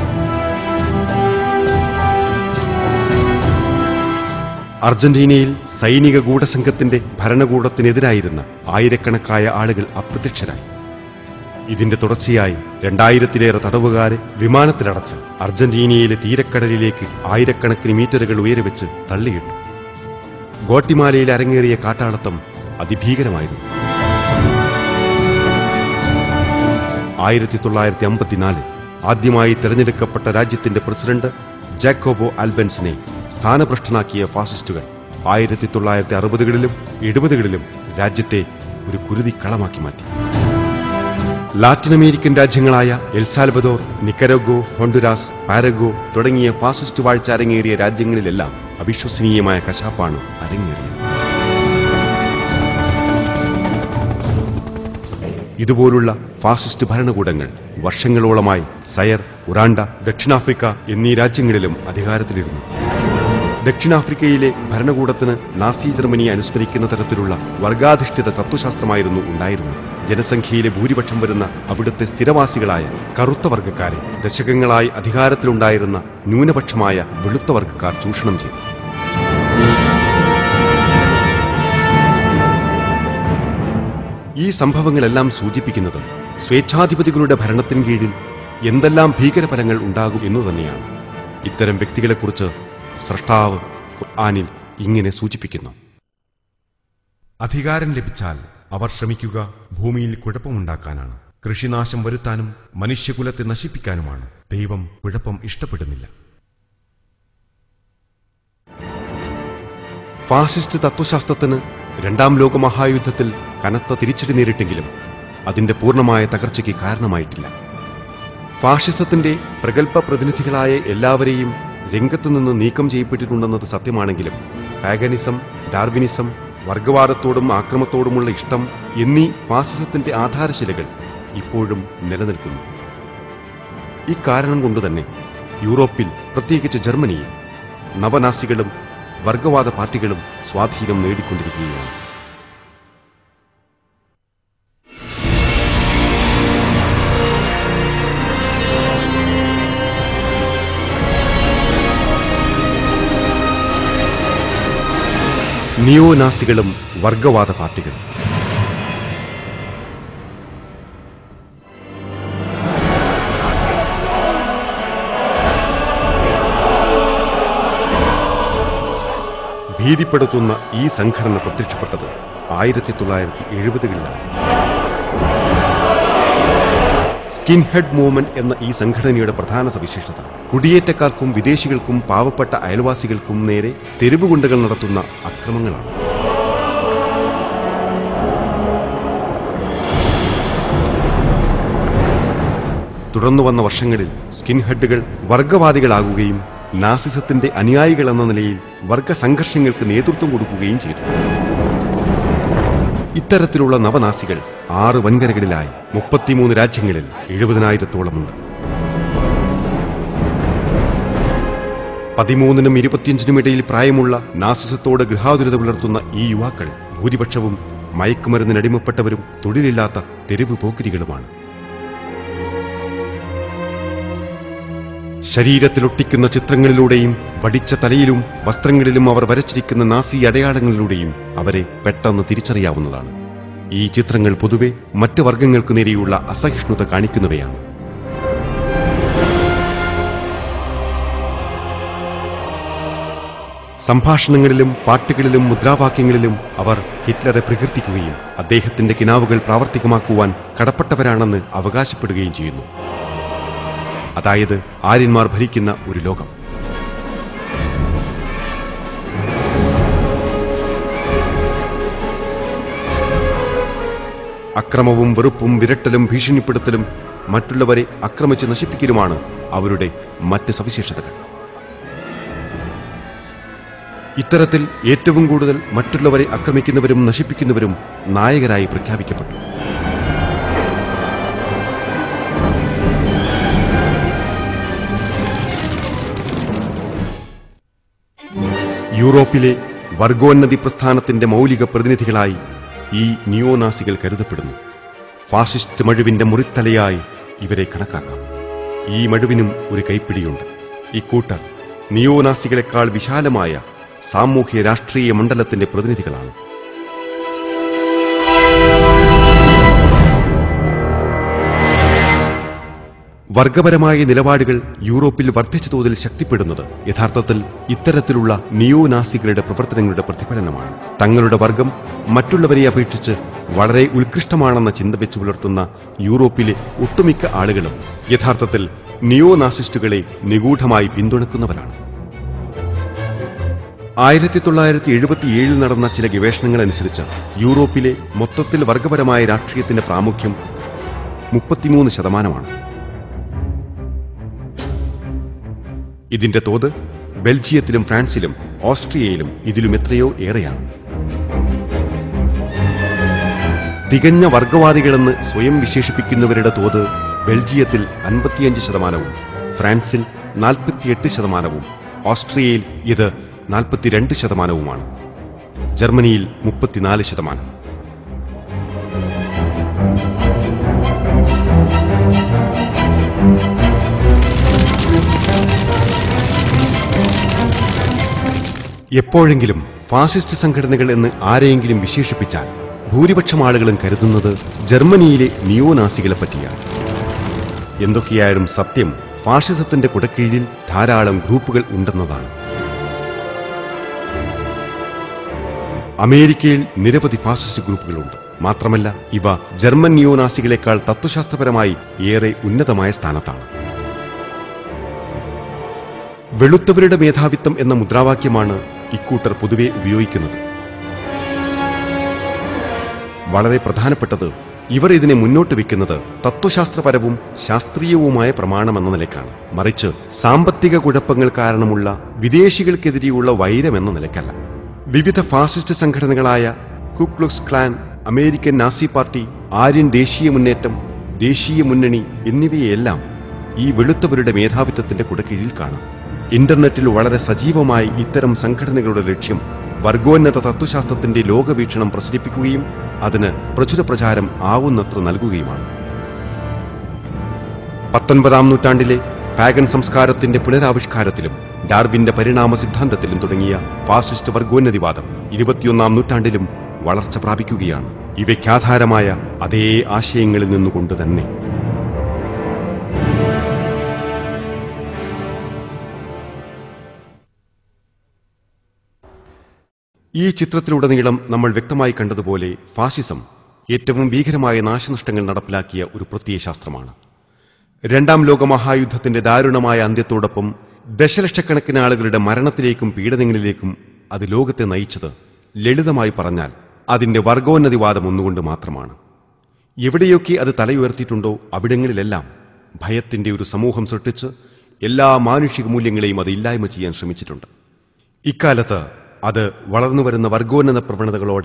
അർജന്റീനയിൽ സൈനിക ഗൂഢസംഘത്തിന്റെ ഭരണകൂടത്തിനെതിരായിരുന്ന ആയിരക്കണക്കായ ആളുകൾ അപ്രത്യക്ഷരായി ഇതിന്റെ തുടർച്ചയായി രണ്ടായിരത്തിലേറെ തടവുകാരെ വിമാനത്തിലടച്ച് അർജന്റീനയിലെ തീരക്കടലിലേക്ക് ആയിരക്കണക്കിന് മീറ്ററുകൾ ഉയരെ വെച്ച് തള്ളിയിട്ടു ഗോട്ടിമാലയിൽ അരങ്ങേറിയ കാട്ടാളത്തം അതിഭീകരമായിരുന്നു ആയിരത്തി തൊള്ളായിരത്തി അമ്പത്തിനാലിൽ ആദ്യമായി തെരഞ്ഞെടുക്കപ്പെട്ട രാജ്യത്തിന്റെ പ്രസിഡന്റ് ജാക്കോബോ ആൽബൻസിനെ സ്ഥാനഭ്രഷ്ടനാക്കിയ ഫാസിസ്റ്റുകൾ ആയിരത്തി തൊള്ളായിരത്തി അറുപതുകളിലും എഴുപതുകളിലും രാജ്യത്തെ ഒരു കുരുതിക്കളമാക്കി മാറ്റി ലാറ്റിൻ അമേരിക്കൻ രാജ്യങ്ങളായ എൽസാൽബദോർ നിക്കരഗോ ഹോണ്ടുരാസ് പാരഗോ തുടങ്ങിയ ഫാസിസ്റ്റ് വാഴ്ച അരങ്ങേറിയ രാജ്യങ്ങളിലെല്ലാം അവിശ്വസനീയമായ കശാപ്പാണ് അരങ്ങേറിയത് ഇതുപോലുള്ള ഫാസിസ്റ്റ് ഭരണകൂടങ്ങൾ വർഷങ്ങളോളമായി സയർ ഉറാണ്ട ദക്ഷിണാഫ്രിക്ക എന്നീ രാജ്യങ്ങളിലും അധികാരത്തിലിരുന്നു ദക്ഷിണാഫ്രിക്കയിലെ ഭരണകൂടത്തിന് നാസി ജർമ്മനിയെ അനുസ്മരിക്കുന്ന തരത്തിലുള്ള വർഗാധിഷ്ഠിത തത്വശാസ്ത്രമായിരുന്നു ഉണ്ടായിരുന്നത് ജനസംഖ്യയിലെ ഭൂരിപക്ഷം വരുന്ന അവിടുത്തെ സ്ഥിരവാസികളായ കറുത്ത വർഗ്ഗക്കാരെ ദശകങ്ങളായി അധികാരത്തിലുണ്ടായിരുന്ന ന്യൂനപക്ഷമായ വെളുത്ത വർഗ്ഗക്കാർ ചൂഷണം ചെയ്തു ഈ സംഭവങ്ങളെല്ലാം സൂചിപ്പിക്കുന്നത് സ്വേച്ഛാധിപതികളുടെ ഭരണത്തിന് കീഴിൽ എന്തെല്ലാം ഭീകരഫലങ്ങൾ ഉണ്ടാകും എന്നു തന്നെയാണ് ഇത്തരം വ്യക്തികളെക്കുറിച്ച് സൃഷ്ടാവ് ഖുർആനിൽ ഇങ്ങനെ സൂചിപ്പിക്കുന്നു അധികാരം ലഭിച്ചാൽ അവർ ശ്രമിക്കുക ഭൂമിയിൽ കുഴപ്പമുണ്ടാക്കാനാണ് കൃഷിനാശം വരുത്താനും മനുഷ്യകുലത്തെ നശിപ്പിക്കാനുമാണ് ദൈവം കുഴപ്പം ഇഷ്ടപ്പെടുന്നില്ല ഫാസിസ്റ്റ് തത്വശാസ്ത്രത്തിന് രണ്ടാം ലോകമഹായുദ്ധത്തിൽ കനത്ത തിരിച്ചടി നേരിട്ടെങ്കിലും അതിന്റെ പൂർണ്ണമായ തകർച്ചയ്ക്ക് കാരണമായിട്ടില്ല ഫാഷിസത്തിന്റെ പ്രഗത്ഭ പ്രതിനിധികളായ എല്ലാവരെയും രംഗത്തുനിന്ന് നീക്കം ചെയ്യപ്പെട്ടിട്ടുണ്ടെന്നത് സത്യമാണെങ്കിലും പാഗനിസം ഡാർവിനിസം വർഗവാദത്തോടും ആക്രമത്തോടുമുള്ള ഇഷ്ടം എന്നീ ഫാസിസത്തിന്റെ ആധാരശിലകൾ ഇപ്പോഴും നിലനിൽക്കുന്നു ഇക്കാരണം കൊണ്ടുതന്നെ യൂറോപ്പിൽ പ്രത്യേകിച്ച് ജർമ്മനിയിൽ നവനാസികളും വർഗവാദ പാർട്ടികളും സ്വാധീനം നേടിക്കൊണ്ടിരിക്കുകയാണ് നിയോനാസികളും വർഗവാദ പാർട്ടികളും ഭീതിപ്പെടുത്തുന്ന ഈ സംഘടന പ്രത്യക്ഷപ്പെട്ടത് ആയിരത്തി തൊള്ളായിരത്തി എഴുപതുകളിലാണ് സ്കിൻ ഹെഡ് മൂവ്മെന്റ് എന്ന ഈ സംഘടനയുടെ പ്രധാന സവിശേഷത കുടിയേറ്റക്കാർക്കും വിദേശികൾക്കും പാവപ്പെട്ട അയൽവാസികൾക്കും നേരെ തെരുവുകുണ്ടകൾ നടത്തുന്ന അക്രമങ്ങളാണ് തുടർന്നു വന്ന വർഷങ്ങളിൽ സ്കിൻ ഹെഡുകൾ വർഗവാദികളാകുകയും നാസിസത്തിന്റെ അനുയായികൾ എന്ന നിലയിൽ വർഗസംഘർഷങ്ങൾക്ക് നേതൃത്വം കൊടുക്കുകയും ചെയ്തു ഇത്തരത്തിലുള്ള നവനാസികൾ ആറ് വൻകരകളിലായി മുപ്പത്തിമൂന്ന് രാജ്യങ്ങളിൽ എഴുപതിനായിരത്തോളമുണ്ട് പതിമൂന്നിനും ഇരുപത്തിയഞ്ചിനും ഇടയിൽ പ്രായമുള്ള നാസിസത്തോട് ഗൃഹാതുരത പുലർത്തുന്ന ഈ യുവാക്കൾ ഭൂരിപക്ഷവും മയക്കുമരുന്നിനടിമപ്പെട്ടവരും തൊഴിലില്ലാത്ത തെരുവ് പോക്കിരികളുമാണ് ശരീരത്തിലൊട്ടിക്കുന്ന ചിത്രങ്ങളിലൂടെയും വടിച്ച തലയിലും വസ്ത്രങ്ങളിലും അവർ വരച്ചിരിക്കുന്ന നാസി അടയാളങ്ങളിലൂടെയും അവരെ പെട്ടെന്ന് തിരിച്ചറിയാവുന്നതാണ് ഈ ചിത്രങ്ങൾ പൊതുവെ മറ്റ് വർഗങ്ങൾക്കു നേരെയുള്ള അസഹിഷ്ണുത കാണിക്കുന്നവയാണ് സംഭാഷണങ്ങളിലും പാട്ടുകളിലും മുദ്രാവാക്യങ്ങളിലും അവർ ഹിറ്റ്ലറെ പ്രകീർത്തിക്കുകയും അദ്ദേഹത്തിന്റെ കിനാവുകൾ പ്രാവർത്തികമാക്കുവാൻ കടപ്പെട്ടവരാണെന്ന് അവകാശപ്പെടുകയും ചെയ്യുന്നു അതായത് ആര്യന്മാർ ഭരിക്കുന്ന ഒരു ലോകം അക്രമവും വെറുപ്പും വിരട്ടലും ഭീഷണിപ്പെടുത്തലും മറ്റുള്ളവരെ ആക്രമിച്ച് നശിപ്പിക്കലുമാണ് അവരുടെ മറ്റ് സവിശേഷതകൾ ഇത്തരത്തിൽ ഏറ്റവും കൂടുതൽ മറ്റുള്ളവരെ ആക്രമിക്കുന്നവരും നശിപ്പിക്കുന്നവരും നായകരായി പ്രഖ്യാപിക്കപ്പെട്ടു യൂറോപ്പിലെ വർഗോന്നതി പ്രസ്ഥാനത്തിന്റെ മൗലിക പ്രതിനിധികളായി ഈ നിയോനാസികൾ കരുതപ്പെടുന്നു ഫാസിസ്റ്റ് മഴുവിന്റെ മുറിത്തലയായി ഇവരെ കണക്കാക്കാം ഈ മഴുവിനും ഒരു കൈപ്പിടിയുണ്ട് ഇക്കൂട്ടർ നിയോനാസികളെക്കാൾ വിശാലമായ സാമൂഹ്യ രാഷ്ട്രീയ മണ്ഡലത്തിന്റെ പ്രതിനിധികളാണ് വർഗപരമായ നിലപാടുകൾ യൂറോപ്പിൽ വർദ്ധിച്ച തോതിൽ ശക്തിപ്പെടുന്നത് യഥാർത്ഥത്തിൽ ഇത്തരത്തിലുള്ള നിയോനാസികളുടെ പ്രവർത്തനങ്ങളുടെ പ്രതിഫലനമാണ് തങ്ങളുടെ വർഗം മറ്റുള്ളവരെ അപേക്ഷിച്ച് വളരെ ഉത്കൃഷ്ടമാണെന്ന ചിന്ത വെച്ച് പുലർത്തുന്ന യൂറോപ്പിലെ ഒട്ടുമിക്ക ആളുകളും യഥാർത്ഥത്തിൽ നിയോനാസിസ്റ്റുകളെ നിഗൂഢമായി പിന്തുണക്കുന്നവരാണ് ആയിരത്തി തൊള്ളായിരത്തി എഴുപത്തിയേഴിൽ നടന്ന ചില ഗവേഷണങ്ങൾ അനുസരിച്ച് യൂറോപ്പിലെ മൊത്തത്തിൽ വർഗപരമായ രാഷ്ട്രീയത്തിന്റെ പ്രാമുഖ്യം മുപ്പത്തിമൂന്ന് ശതമാനമാണ് ഇതിന്റെ തോത് ബെൽജിയത്തിലും ഫ്രാൻസിലും ഓസ്ട്രിയയിലും ഇതിലും എത്രയോ ഏറെയാണ് തികഞ്ഞ വർഗവാദികളെന്ന് സ്വയം വിശേഷിപ്പിക്കുന്നവരുടെ തോത് ബെൽജിയത്തിൽ അൻപത്തിയഞ്ച് ശതമാനവും ഫ്രാൻസിൽ നാൽപ്പത്തിയെട്ട് ശതമാനവും ഓസ്ട്രിയയിൽ ഇത് നാൽപ്പത്തിരണ്ട് ശതമാനവുമാണ് ജർമ്മനിയിൽ മുപ്പത്തിനാല് ശതമാനം എപ്പോഴെങ്കിലും ഫാസിസ്റ്റ് സംഘടനകൾ എന്ന് ആരെയെങ്കിലും വിശേഷിപ്പിച്ചാൽ ഭൂരിപക്ഷം ആളുകളും കരുതുന്നത് ജർമ്മനിയിലെ നിയോനാസികളെ പറ്റിയാണ് എന്തൊക്കെയായാലും സത്യം ഫാഷിസത്തിന്റെ കുടക്കീഴിൽ ധാരാളം ഗ്രൂപ്പുകൾ ഉണ്ടെന്നതാണ് അമേരിക്കയിൽ നിരവധി ഫാസിസ്റ്റ് ഗ്രൂപ്പുകളുണ്ട് മാത്രമല്ല ഇവ ജർമ്മൻ നിയോനാസികളെക്കാൾ തത്വശാസ്ത്രപരമായി ഏറെ ഉന്നതമായ സ്ഥാനത്താണ് വെളുത്തവരുടെ മേധാവിത്വം എന്ന മുദ്രാവാക്യമാണ് ഇക്കൂട്ടർ പൊതുവെ ഉപയോഗിക്കുന്നത് വളരെ പ്രധാനപ്പെട്ടത് ഇവർ ഇതിനെ മുന്നോട്ട് വെക്കുന്നത് തത്വശാസ്ത്രപരവും ശാസ്ത്രീയവുമായ പ്രമാണമെന്ന നിലയ്ക്കാണ് മറിച്ച് സാമ്പത്തിക കുഴപ്പങ്ങൾ കാരണമുള്ള വിദേശികൾക്കെതിരെയുള്ള വൈരം എന്ന നിലയ്ക്കല്ല വിവിധ ഫാസിസ്റ്റ് സംഘടനകളായ Ku Klux Klan American Nazi party Aryan ദേശീയ മുന്നേറ്റം ദേശീയ മുന്നണി എന്നിവയെല്ലാം ഈ വെളുത്തവരുടെ മേധാവിത്വത്തിന്റെ കുടക്കീഴിൽ കാണാം ഇന്റർനെറ്റിൽ വളരെ സജീവമായി ഇത്തരം സംഘടനകളുടെ ലക്ഷ്യം വർഗോന്നത തത്വശാസ്ത്രത്തിന്റെ ലോകവീക്ഷണം പ്രസരിപ്പിക്കുകയും അതിന് പ്രചുര പ്രചാരം ആവുന്നത്ര നൽകുകയുമാണ് പത്തൊൻപതാം നൂറ്റാണ്ടിലെ പാഗൻ സംസ്കാരത്തിന്റെ പുനരാവിഷ്കാരത്തിലും ഡാർവിന്റെ പരിണാമ സിദ്ധാന്തത്തിലും തുടങ്ങിയ ഫാസിസ്റ്റ് വർഗോന്നതിവാദം ഇരുപത്തിയൊന്നാം നൂറ്റാണ്ടിലും വളർച്ച പ്രാപിക്കുകയാണ് ഇവയ്ക്കാധാരമായ അതേ ആശയങ്ങളിൽ നിന്നുകൊണ്ട് തന്നെ ഈ ചിത്രത്തിലുടനീളം നമ്മൾ വ്യക്തമായി കണ്ടതുപോലെ ഫാഷിസം ഏറ്റവും ഭീകരമായ നാശനഷ്ടങ്ങൾ നടപ്പിലാക്കിയ ഒരു പ്രത്യയശാസ്ത്രമാണ് രണ്ടാം ലോകമഹായുദ്ധത്തിന്റെ ദാരുണമായ അന്ത്യത്തോടൊപ്പം ദശലക്ഷക്കണക്കിന് ആളുകളുടെ മരണത്തിലേക്കും പീഡനങ്ങളിലേക്കും അത് ലോകത്തെ നയിച്ചത് ലളിതമായി പറഞ്ഞാൽ അതിന്റെ വർഗോന്നതിവാദം ഒന്നുകൊണ്ട് മാത്രമാണ് എവിടെയൊക്കെ അത് തലയുയർത്തിയിട്ടുണ്ടോ അവിടങ്ങളിലെല്ലാം ഭയത്തിന്റെ ഒരു സമൂഹം സൃഷ്ടിച്ച് എല്ലാ മാനുഷിക മൂല്യങ്ങളെയും അത് ഇല്ലായ്മ ചെയ്യാൻ ശ്രമിച്ചിട്ടുണ്ട് ഇക്കാലത്ത് അത് വളർന്നുവരുന്ന വർഗോന്നത പ്രവണതകളോടെ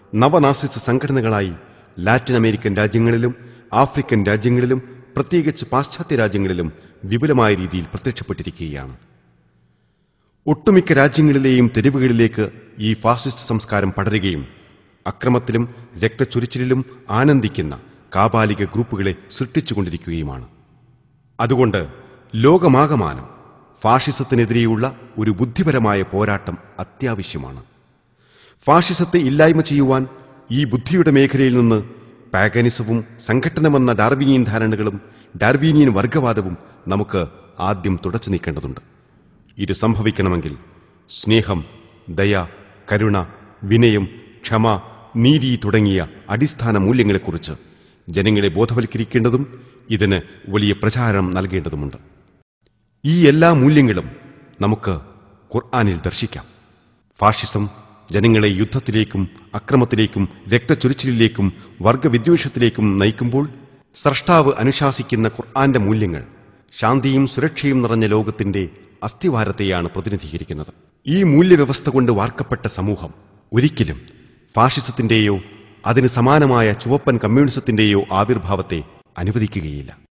നവനാസിസ്റ്റ് സംഘടനകളായി ലാറ്റിൻ അമേരിക്കൻ രാജ്യങ്ങളിലും ആഫ്രിക്കൻ രാജ്യങ്ങളിലും പ്രത്യേകിച്ച് പാശ്ചാത്യ രാജ്യങ്ങളിലും വിപുലമായ രീതിയിൽ പ്രത്യക്ഷപ്പെട്ടിരിക്കുകയാണ് ഒട്ടുമിക്ക രാജ്യങ്ങളിലെയും തെരുവുകളിലേക്ക് ഈ ഫാസിസ്റ്റ് സംസ്കാരം പടരുകയും അക്രമത്തിലും രക്തച്ചൊരിച്ചിലിലും ആനന്ദിക്കുന്ന കാപാലിക ഗ്രൂപ്പുകളെ സൃഷ്ടിച്ചുകൊണ്ടിരിക്കുകയുമാണ് അതുകൊണ്ട് ലോകമാകമാനം ഫാഷിസത്തിനെതിരെയുള്ള ഒരു ബുദ്ധിപരമായ പോരാട്ടം അത്യാവശ്യമാണ് ഫാഷിസത്തെ ഇല്ലായ്മ ചെയ്യുവാൻ ഈ ബുദ്ധിയുടെ മേഖലയിൽ നിന്ന് പാഗനിസവും സംഘട്ടനമെന്ന ഡാർവിനിയൻ ധാരണകളും ഡാർവീനിയൻ വർഗവാദവും നമുക്ക് ആദ്യം തുടച്ചു നീക്കേണ്ടതുണ്ട് ഇത് സംഭവിക്കണമെങ്കിൽ സ്നേഹം ദയ കരുണ വിനയം ക്ഷമ നീതി തുടങ്ങിയ അടിസ്ഥാന മൂല്യങ്ങളെക്കുറിച്ച് ജനങ്ങളെ ബോധവൽക്കരിക്കേണ്ടതും ഇതിന് വലിയ പ്രചാരം നൽകേണ്ടതുമുണ്ട് ഈ എല്ലാ മൂല്യങ്ങളും നമുക്ക് ഖുർആാനിൽ ദർശിക്കാം ഫാഷിസം ജനങ്ങളെ യുദ്ധത്തിലേക്കും അക്രമത്തിലേക്കും രക്തച്ചൊരിച്ചിലിലേക്കും വർഗവിദ്വേഷത്തിലേക്കും നയിക്കുമ്പോൾ സ്രഷ്ടാവ് അനുശാസിക്കുന്ന ഖുർആന്റെ മൂല്യങ്ങൾ ശാന്തിയും സുരക്ഷയും നിറഞ്ഞ ലോകത്തിന്റെ അസ്ഥിവാരത്തെയാണ് പ്രതിനിധീകരിക്കുന്നത് ഈ മൂല്യവ്യവസ്ഥ കൊണ്ട് വാർക്കപ്പെട്ട സമൂഹം ഒരിക്കലും ഫാഷിസത്തിന്റെയോ അതിന് സമാനമായ ചുവപ്പൻ കമ്മ്യൂണിസത്തിന്റെയോ ആവിർഭാവത്തെ അനുവദിക്കുകയില്ല